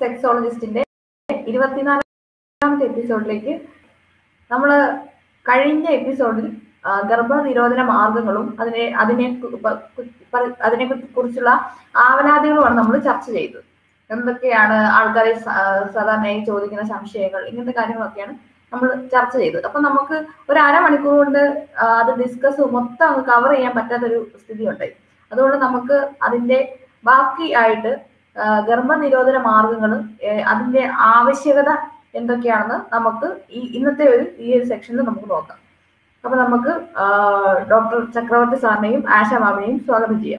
സെക്സോളജിസ്റ്റിന്റെ ഇരുപത്തിനാലാമത്തെ എപ്പിസോഡിലേക്ക് നമ്മൾ കഴിഞ്ഞ എപ്പിസോഡിൽ ആ, ഗർഭനിരോധന മാർഗങ്ങളും അതിനെ അതിനെ കു- പ- കു- പ- അതിനെ കുറിച്ചുള്ള ആവലാതികളുമാണ് നമ്മൾ ചർച്ച ചെയ്തത് എന്തൊക്കെയാണ് ആൾക്കാരെ സ- ആ, സാധാരണയായി ചോദിക്കുന്ന സംശയങ്ങൾ ഇങ്ങനത്തെ കാര്യങ്ങളൊക്കെയാണ് നമ്മൾ ചർച്ച ചെയ്തത് അപ്പൊ നമുക്ക് ഒരു അരമണിക്കൂർ കൊണ്ട് ആ, അത് ഡിസ്കസ് മൊത്തം അങ്ങ് കവർ ചെയ്യാൻ പറ്റാത്തൊരു സ്ഥിതി ഉണ്ടായി അതുകൊണ്ട് നമുക്ക് അതിന്റെ ബാക്കി ആയിട്ട് ആ, ഗർഭനിരോധന മാർഗങ്ങൾ അതിന്റെ ആവശ്യകത എന്തൊക്കെയാണെന്ന് നമുക്ക് ഈ ഇന്നത്തെ ഒരു ഈ ഒരു സെക്ഷനിൽ നമുക്ക് നോക്കാം അപ്പൊ നമുക്ക് ഡോക്ടർ ചക്രവർത്തി സാറിനെയും ആശ മാമിനെയും സ്വാഗതം ചെയ്യാം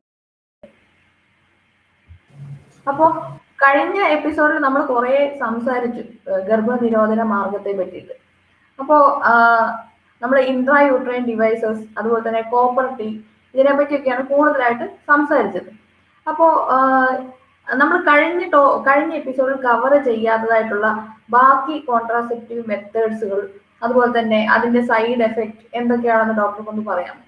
അപ്പോ കഴിഞ്ഞ എപ്പിസോഡിൽ നമ്മൾ കുറെ സംസാരിച്ചു ആ, ഗർഭനിരോധന മാർഗത്തെ പറ്റിയിട്ട് അപ്പോ നമ്മൾ ഇൻട്രാ യൂട്രൈൻ ഡിവൈസസ് അതുപോലെ തന്നെ കോപ്പർ ടീ ഇതിനെ പറ്റിയൊക്കെയാണ് കൂടുതലായിട്ട് സംസാരിച്ചത് അപ്പോ നമ്മൾ കഴിഞ്ഞ ടോ കഴിഞ്ഞ എപ്പിസോഡിൽ കവർ ചെയ്യാത്തതായിട്ടുള്ള ബാക്കി കോൺട്രാസെപ്റ്റീവ് മെത്തേഡ്സുകൾ അതുപോലെ തന്നെ അതിന്റെ സൈഡ് എഫക്റ്റ് എന്തൊക്കെയാണെന്ന് ഡോക്ടർ കൊണ്ട് പറയാം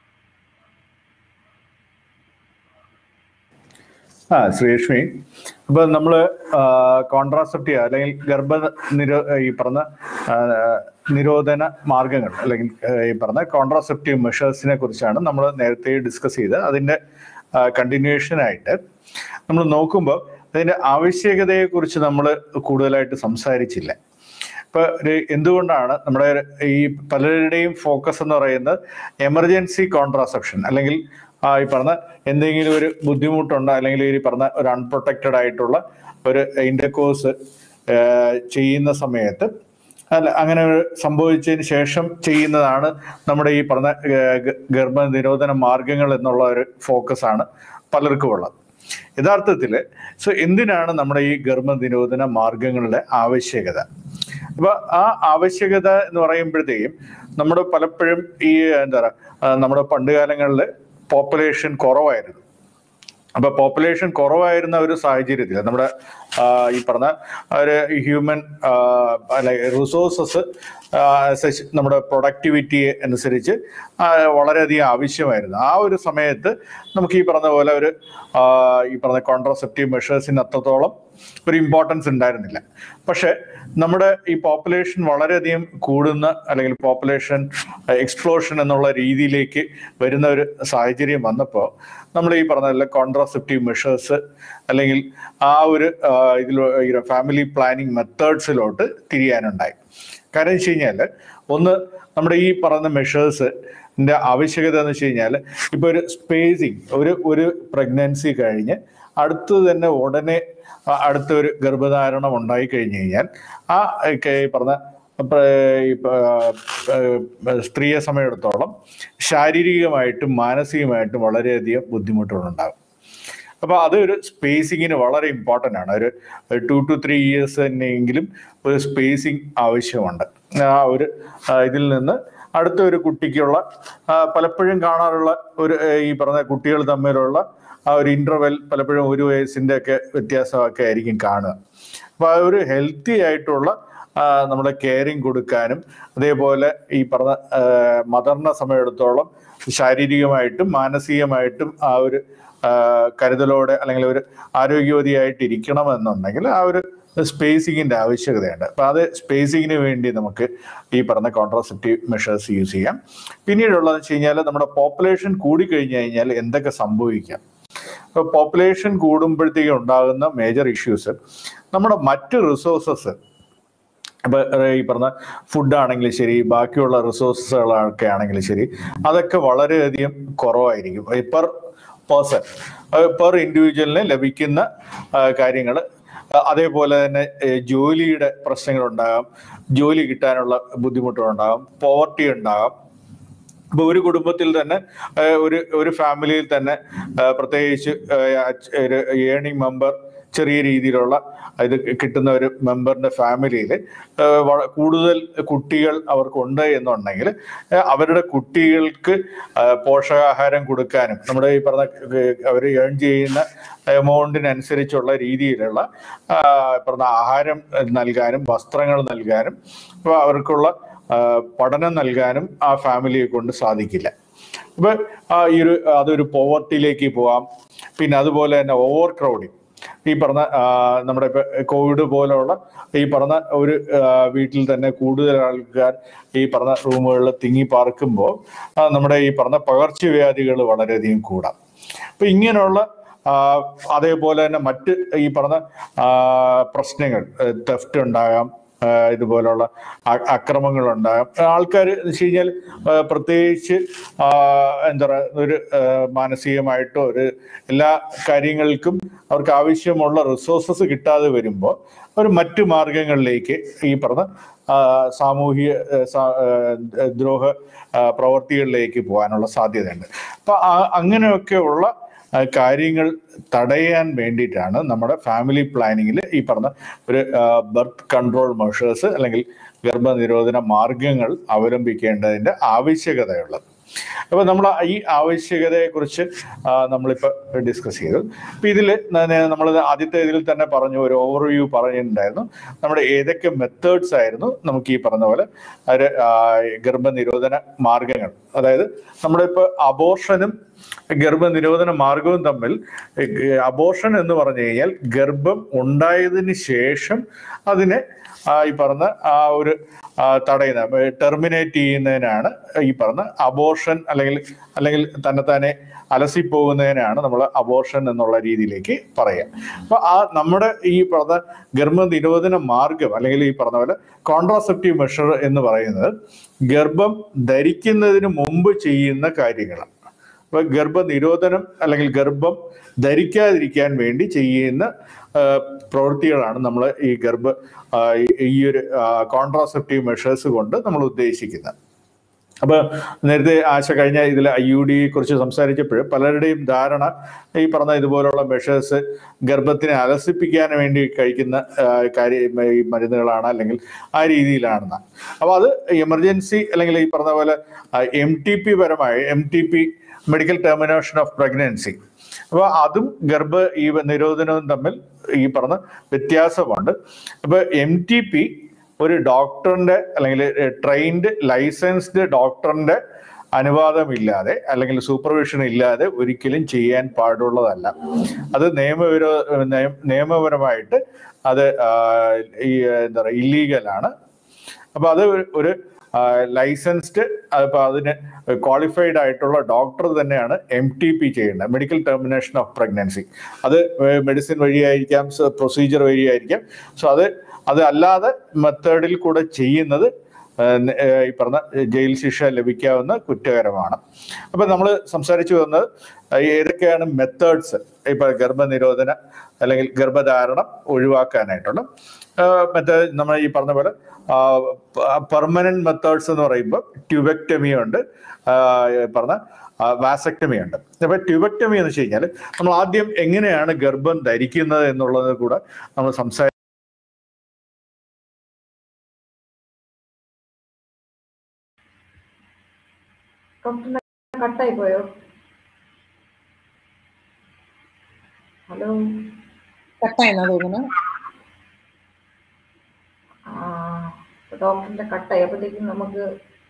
ആ ശ്രീലക്ഷ്മി അപ്പൊ നമ്മള് കോൺട്രാസെപ്റ്റീവ് അല്ലെങ്കിൽ ഗർഭ നിരോ ഈ പറഞ്ഞ ആ, നിരോധന മാർഗങ്ങൾ അല്ലെങ്കിൽ ആ, ഈ പറഞ്ഞ കോൺട്രാസെപ്റ്റീവ് മെഷേഴ്സിനെ കുറിച്ചാണ് നമ്മൾ നേരത്തെ ഡിസ്കസ് ചെയ്ത് അതിന്റെ കണ്ടിന്യൂഷൻ ആയിട്ട് നമ്മൾ നോക്കുമ്പോൾ അതിന്റെ ആവശ്യകതയെ കുറിച്ച് നമ്മൾ കൂടുതലായിട്ട് സംസാരിച്ചില്ല ഇപ്പൊ ഒരു എന്തുകൊണ്ടാണ് നമ്മുടെ ഈ പലരുടെയും ഫോക്കസ് എന്ന് പറയുന്നത് എമർജൻസി കോൺട്രാസെപ്ഷൻ അല്ലെങ്കിൽ ആ ഈ പറഞ്ഞ എന്തെങ്കിലും ഒരു ബുദ്ധിമുട്ടുണ്ടോ അല്ലെങ്കിൽ ഈ പറഞ്ഞ ഒരു അൺപ്രൊട്ടക്റ്റഡ് ആയിട്ടുള്ള ഒരു ഇന്റർകോഴ്സ് ചെയ്യുന്ന സമയത്ത് അല്ല അങ്ങനെ ഒരു സംഭവിച്ചതിന് ശേഷം ചെയ്യുന്നതാണ് നമ്മുടെ ഈ പറഞ്ഞ ഏർ, ഗ- ഗർഭനിരോധന മാർഗങ്ങൾ എന്നുള്ള ഒരു ഫോക്കസ് ആണ് പലർക്കും ഉള്ളത് യഥാർത്ഥത്തിൽ സോ എന്തിനാണ് നമ്മുടെ ഈ ഗർഭനിരോധന മാർഗങ്ങളുടെ ആവശ്യകത അപ്പൊ ആ ആവശ്യകത എന്ന് പറയുമ്പോഴത്തേക്കും നമ്മുടെ പലപ്പോഴും ഈ എന്താ പറയാ ആ, നമ്മുടെ പണ്ട് കാലങ്ങളിൽ പോപ്പുലേഷൻ കുറവായിരുന്നു അപ്പൊ പോപ്പുലേഷൻ കുറവായിരുന്ന ഒരു സാഹചര്യത്തിൽ നമ്മുടെ ആ, ഈ പറഞ്ഞ ഒരു ഹ്യൂമൻ അല്ല റിസോഴ്സസ് നമ്മുടെ പ്രൊഡക്ടിവിറ്റി അനുസരിച്ച് ആ, വളരെയധികം ആവശ്യമായിരുന്നു ആ ഒരു സമയത്ത് നമുക്ക് ഈ പറഞ്ഞ പോലെ ഒരു ആ, ഈ പറഞ്ഞ കോൺട്രാസെപ്റ്റീവ് മെഷേഴ്സിന് അത്രത്തോളം ഒരു ഇമ്പോർട്ടൻസ് ഉണ്ടായിരുന്നില്ല പക്ഷെ നമ്മുടെ ഈ പോപ്പുലേഷൻ വളരെയധികം കൂടുന്ന അല്ലെങ്കിൽ പോപ്പുലേഷൻ എക്സ്പ്ലോഷൻ എന്നുള്ള രീതിയിലേക്ക് വരുന്ന ഒരു സാഹചര്യം വന്നപ്പോൾ നമ്മൾ ഈ പറഞ്ഞ കോൺട്രാസെപ്റ്റീവ് മെഷേഴ്സ് അല്ലെങ്കിൽ ആ ഒരു ആ, ഇതിൽ ഫാമിലി പ്ലാനിങ് മെത്തേഡ്സിലോട്ട് തിരിയാനുണ്ടായി കാരണം വെച്ച് കഴിഞ്ഞാൽ ഒന്ന് നമ്മുടെ ഈ പറഞ്ഞ മെഷേഴ്സ് ആവശ്യകത എന്ന് വെച്ച് കഴിഞ്ഞാൽ ഇപ്പൊ ഒരു സ്പേസിങ് ഒരു ഒരു പ്രഗ്നൻസി കഴിഞ്ഞ് അടുത്ത് തന്നെ ഉടനെ അ- അടുത്ത ഒരു ഗർഭധാരണം ഉണ്ടായി കഴിഞ്ഞു കഴിഞ്ഞാൽ ആ ഒക്കെ ഈ പറഞ്ഞ പ്ര- ഈ പ- ഏർ സ്ത്രീയെ സമയത്തോളം ശാരീരികമായിട്ടും മാനസികമായിട്ടും വളരെയധികം ബുദ്ധിമുട്ടുകളുണ്ടാകും അപ്പൊ അത് ഒരു സ്പേസിങ്ങിന് വളരെ ഇമ്പോർട്ടൻ്റ് ആണ് ഒരു ടു ടു ത്രീ ഇയേഴ്സ് തന്നെയെങ്കിലും ഒരു സ്പേസിങ് ആവശ്യമുണ്ട് ആ ഒരു ആ, ഇതിൽ നിന്ന് അടുത്ത ഒരു കുട്ടിക്കുള്ള ആ, പലപ്പോഴും കാണാറുള്ള ഒരു ഏ, ഈ പറഞ്ഞ കുട്ടികൾ തമ്മിലുള്ള ആ ഒരു ഇന്റർവെൽ പലപ്പോഴും ഒരു വയസ്സിന്റെ ഒക്കെ വ്യത്യാസമൊക്കെ ആയിരിക്കും കാണുക അപ്പൊ ആ ഒരു ഹെൽത്തി ആയിട്ടുള്ള ആ, നമ്മുടെ കെയറിങ് കൊടുക്കാനും അതേപോലെ ഈ പറഞ്ഞ മദറിനെ സമയമെടുത്തോളം ശാരീരികമായിട്ടും മാനസികമായിട്ടും ആ ഒരു ആ, കരുതലോടെ അല്ലെങ്കിൽ ഒരു ആരോഗ്യവതിയായിട്ട് ഇരിക്കണമെന്നുണ്ടെങ്കിൽ ആ ഒരു സ്പേസിങ്ങിന്റെ ആവശ്യകതയുണ്ട് അപ്പൊ അത് സ്പേസിങ്ങിന് വേണ്ടി നമുക്ക് ഈ പറഞ്ഞ കോൺട്രാസെപ്റ്റീവ് മെഷേഴ്സ് യൂസ് ചെയ്യാം പിന്നീടുള്ളതെന്ന് വെച്ച് കഴിഞ്ഞാൽ നമ്മുടെ പോപ്പുലേഷൻ കൂടിക്കഴിഞ്ഞു കഴിഞ്ഞാൽ എന്തൊക്കെ സംഭവിക്കാം ഇപ്പൊ പോപ്പുലേഷൻ കൂടുമ്പോഴത്തേക്കും ഉണ്ടാകുന്ന മേജർ ഇഷ്യൂസ് നമ്മുടെ മറ്റ് റിസോഴ്സസ് ഇപ്പൊ ഏർ ഈ പറഞ്ഞ ഫുഡ് ആണെങ്കിലും ശരി ബാക്കിയുള്ള റിസോഴ്സസുകളൊക്കെ ആണെങ്കിലും ശരി അതൊക്കെ വളരെയധികം കുറവായിരിക്കും പെർ പേഴ്സൺ പെർ ഇൻഡിവിജ്വലിന് ലഭിക്കുന്ന കാര്യങ്ങൾ അതേപോലെ തന്നെ ഏർ ജോലിയുടെ പ്രശ്നങ്ങളുണ്ടാകാം ജോലി കിട്ടാനുള്ള ബുദ്ധിമുട്ടുകളുണ്ടാകാം പോവർട്ടി ഉണ്ടാകാം ഇപ്പൊ ഒരു കുടുംബത്തിൽ തന്നെ ആ, ഒരു ഒരു ഫാമിലിയിൽ തന്നെ ആ, പ്രത്യേകിച്ച് ഒരു ഏണിംഗ് മെമ്പർ ചെറിയ രീതിയിലുള്ള ഇത് കിട്ടുന്ന ഒരു മെമ്പറിന്റെ ഫാമിലിയിൽ കൂടുതൽ കുട്ടികൾ അവർക്കുണ്ട് എന്നുണ്ടെങ്കിൽ ആ, അവരുടെ കുട്ടികൾക്ക് ആ, പോഷകാഹാരം കൊടുക്കാനും നമ്മുടെ ഈ പറഞ്ഞ അവർ ഏൺ ചെയ്യുന്ന എമൗണ്ടിനനുസരിച്ചുള്ള രീതിയിലുള്ള ആ, പറഞ്ഞ ആഹാരം നൽകാനും വസ്ത്രങ്ങൾ നൽകാനും അപ്പൊ അവർക്കുള്ള ആ, പഠനം നൽകാനും ആ ഫാമിലിയെ കൊണ്ട് സാധിക്കില്ല അപ്പൊ ആ ഈ ഒരു അതൊരു പോവർട്ടിയിലേക്ക് പോവാം പിന്നെ അതുപോലെ തന്നെ ഓവർ ക്രൗഡിങ് ഈ പറഞ്ഞ ആ, നമ്മുടെ ഇപ്പൊ കോവിഡ് പോലെയുള്ള ഈ പറഞ്ഞ ഒരു ആ, വീട്ടിൽ തന്നെ കൂടുതൽ ആൾക്കാർ ഈ പറഞ്ഞ റൂമുകളിൽ തിങ്ങി പാർക്കുമ്പോൾ ആ, നമ്മുടെ ഈ പറഞ്ഞ പകർച്ചവ്യാധികൾ വളരെയധികം കൂടാം അപ്പൊ ഇങ്ങനെയുള്ള ആ, അതേപോലെ തന്നെ മറ്റ് ഈ പറഞ്ഞ ആ, പ്രശ്നങ്ങൾ തെഫ്റ്റ് ഉണ്ടാകാം ആ, ഇതുപോലുള്ള അ- അക്രമങ്ങൾ ഉണ്ടാകാം ആൾക്കാർ എന്ന് വെച്ച് കഴിഞ്ഞാൽ ആ, പ്രത്യേകിച്ച് ആ, എന്താ പറയുക ഒരു ആ, മാനസികമായിട്ടോ ഒരു എല്ലാ കാര്യങ്ങൾക്കും അവർക്ക് ആവശ്യമുള്ള റിസോഴ്സസ് കിട്ടാതെ വരുമ്പോൾ അവർ മറ്റു മാർഗങ്ങളിലേക്ക് ഈ പറഞ്ഞ ആ, സാമൂഹിക ആ, സാ- ആ, ദ്രോഹ ആ, പ്രവർത്തികളിലേക്ക് പോകാനുള്ള സാധ്യതയുണ്ട് അപ്പൊ ആ- അങ്ങനെയൊക്കെയുള്ള ആ, കാര്യങ്ങൾ തടയാൻ വേണ്ടിയിട്ടാണ് നമ്മുടെ ഫാമിലി പ്ലാനിങ്ങിൽ ഈ പറഞ്ഞ ഒരു ബർത്ത് കൺട്രോൾ മെഷേഴ്സ് അല്ലെങ്കിൽ ഗർഭനിരോധന മാർഗങ്ങൾ അവലംബിക്കേണ്ടതിന്റെ ആവശ്യകതയുള്ളത് അപ്പൊ നമ്മൾ ഈ ആവശ്യകതയെ കുറിച്ച് നമ്മളിപ്പോ ഡിസ്കസ് ചെയ്തു അപ്പൊ ഇതിൽ നമ്മൾ ആദ്യത്തെ ഇതിൽ തന്നെ പറഞ്ഞു ഒരു ഓവർവ്യൂ പറഞ്ഞിട്ടുണ്ടായിരുന്നു നമ്മുടെ ഏതൊക്കെ മെത്തേഡ്സ് ആയിരുന്നു നമുക്ക് ഈ പറഞ്ഞ പോലെ ഒരു ആ, ഗർഭനിരോധന മാർഗങ്ങൾ അതായത് നമ്മളിപ്പോ അബോർഷനും ഗർഭനിരോധന മാർഗവും തമ്മിൽ അബോർഷൻ എന്ന് പറഞ്ഞു കഴിഞ്ഞാൽ ഗർഭം ഉണ്ടായതിന് ശേഷം അതിനെ ആ, ഈ പറഞ്ഞ ആ ഒരു ആ, തടയുന്ന ടെർമിനേറ്റ് ചെയ്യുന്നതിനാണ് ഈ പറഞ്ഞ അബോർഷൻ അല്ലെങ്കിൽ അല്ലെങ്കിൽ തന്നെത്താനെ അലസിപ്പോകുന്നതിനാണ് നമ്മൾ അബോർഷൻ എന്നുള്ള രീതിയിലേക്ക് പറയാം അപ്പൊ ആ നമ്മുടെ ഈ പറഞ്ഞ ഗർഭനിരോധന മാർഗം അല്ലെങ്കിൽ ഈ പറഞ്ഞ പോലെ കോൺട്രാസെപ്റ്റീവ് മെഷർ എന്ന് പറയുന്നത് ഗർഭം ധരിക്കുന്നതിന് മുമ്പ് ചെയ്യുന്ന കാര്യങ്ങളാണ് അപ്പൊ ഗർഭനിരോധനം അല്ലെങ്കിൽ ഗർഭം ധരിക്കാതിരിക്കാൻ വേണ്ടി ചെയ്യുന്ന ആ, പ്രവൃത്തികളാണ് നമ്മൾ ഈ ഗർഭ ആ, ഈ- ഈ ഒരു കോൺട്രാസെപ്റ്റീവ് മെഷേഴ്സ് കൊണ്ട് നമ്മൾ ഉദ്ദേശിക്കുന്നത് അപ്പൊ നേരത്തെ ആശ കഴിഞ്ഞ ഇതിൽ ഐ യു ഡിയെ കുറിച്ച് സംസാരിച്ചപ്പോൾ പലരുടെയും ധാരണ ഈ പറഞ്ഞ ഇതുപോലുള്ള മെഷേഴ്സ് ഗർഭത്തിനെ അലസിപ്പിക്കാൻ വേണ്ടി കഴിക്കുന്ന ആ, കാര്യ ഈ മരുന്നുകളാണ് അല്ലെങ്കിൽ ആ രീതിയിലാണെന്ന് അപ്പൊ അത് എമർജൻസി അല്ലെങ്കിൽ ഈ പറഞ്ഞ പോലെ എം ടി പി പരമായി M T P medical termination of pregnancy അപ്പൊ അതും ഗർഭ ഈ നിരോധനവും തമ്മിൽ ഈ പറഞ്ഞ വ്യത്യാസമുണ്ട് അപ്പൊ എം ടി പി ഒരു ഡോക്ടറിന്റെ അല്ലെങ്കിൽ ട്രെയിൻഡ് ലൈസൻസ്ഡ് ഡോക്ടറിന്റെ അനുവാദമില്ലാതെ അല്ലെങ്കിൽ സൂപ്പർവിഷൻ ഇല്ലാതെ ഒരിക്കലും ചെയ്യാൻ പാടുള്ളതല്ല അത് നിയമവിരോ നിയ- നിയമപരമായിട്ട് അത് ആ, ഈ എന്താ പറയുക ഇല്ലീഗലാണ് അപ്പൊ അത് ഒരു- ഒരു ലൈസൻസ്ഡ് അപ്പൊ അതിന് ക്വാളിഫൈഡ് ആയിട്ടുള്ള ഡോക്ടർ തന്നെയാണ് എം ടി പി ചെയ്യേണ്ടത് മെഡിക്കൽ ടെർമിനേഷൻ ഓഫ് പ്രഗ്നൻസി അത് മെഡിസിൻ വഴിയായിരിക്കാം പ്രൊസീജിയർ വഴിയായിരിക്കാം സോ അത് അത് അല്ലാതെ മെത്തേഡിൽ കൂടെ ചെയ്യുന്നത് ഏഹ് ന- ഏഹ് ഈ പറഞ്ഞ ജയിൽ ശിക്ഷ ലഭിക്കാവുന്ന കുറ്റകരമാണ് അപ്പൊ നമ്മൾ സംസാരിച്ചു വന്നത് ഏതൊക്കെയാണ് മെത്തേഡ്സ് ഇപ്പൊ ഗർഭനിരോധന അല്ലെങ്കിൽ ഗർഭധാരണം ഒഴിവാക്കാനായിട്ടുള്ള മറ്റേ നമ്മൾ ഈ പറഞ്ഞ പോലെ പെർമനന്റ് മെത്തേഡ്സ് എന്ന് പറയുമ്പോൾ ട്യൂബക്ടമി ഉണ്ട് ആ, ഈ പറഞ്ഞ വാസക്ടമി ഉണ്ട് അപ്പൊ ട്യൂബക്ടമി എന്ന് വെച്ച് കഴിഞ്ഞാൽ നമ്മൾ ആദ്യം എങ്ങനെയാണ് ഗർഭം ധരിക്കുന്നത് എന്നുള്ളത് കൂടെ നമ്മൾ സംസാരിച്ചു ഡോക്ടറിന്റെ കട്ടായി പോയോ ഹലോ കട്ടായെന്നാ തോന്നുന്നു ആ ഡോക്ടറിന്റെ കട്ടായി അപ്പോഴത്തേക്കും നമുക്ക്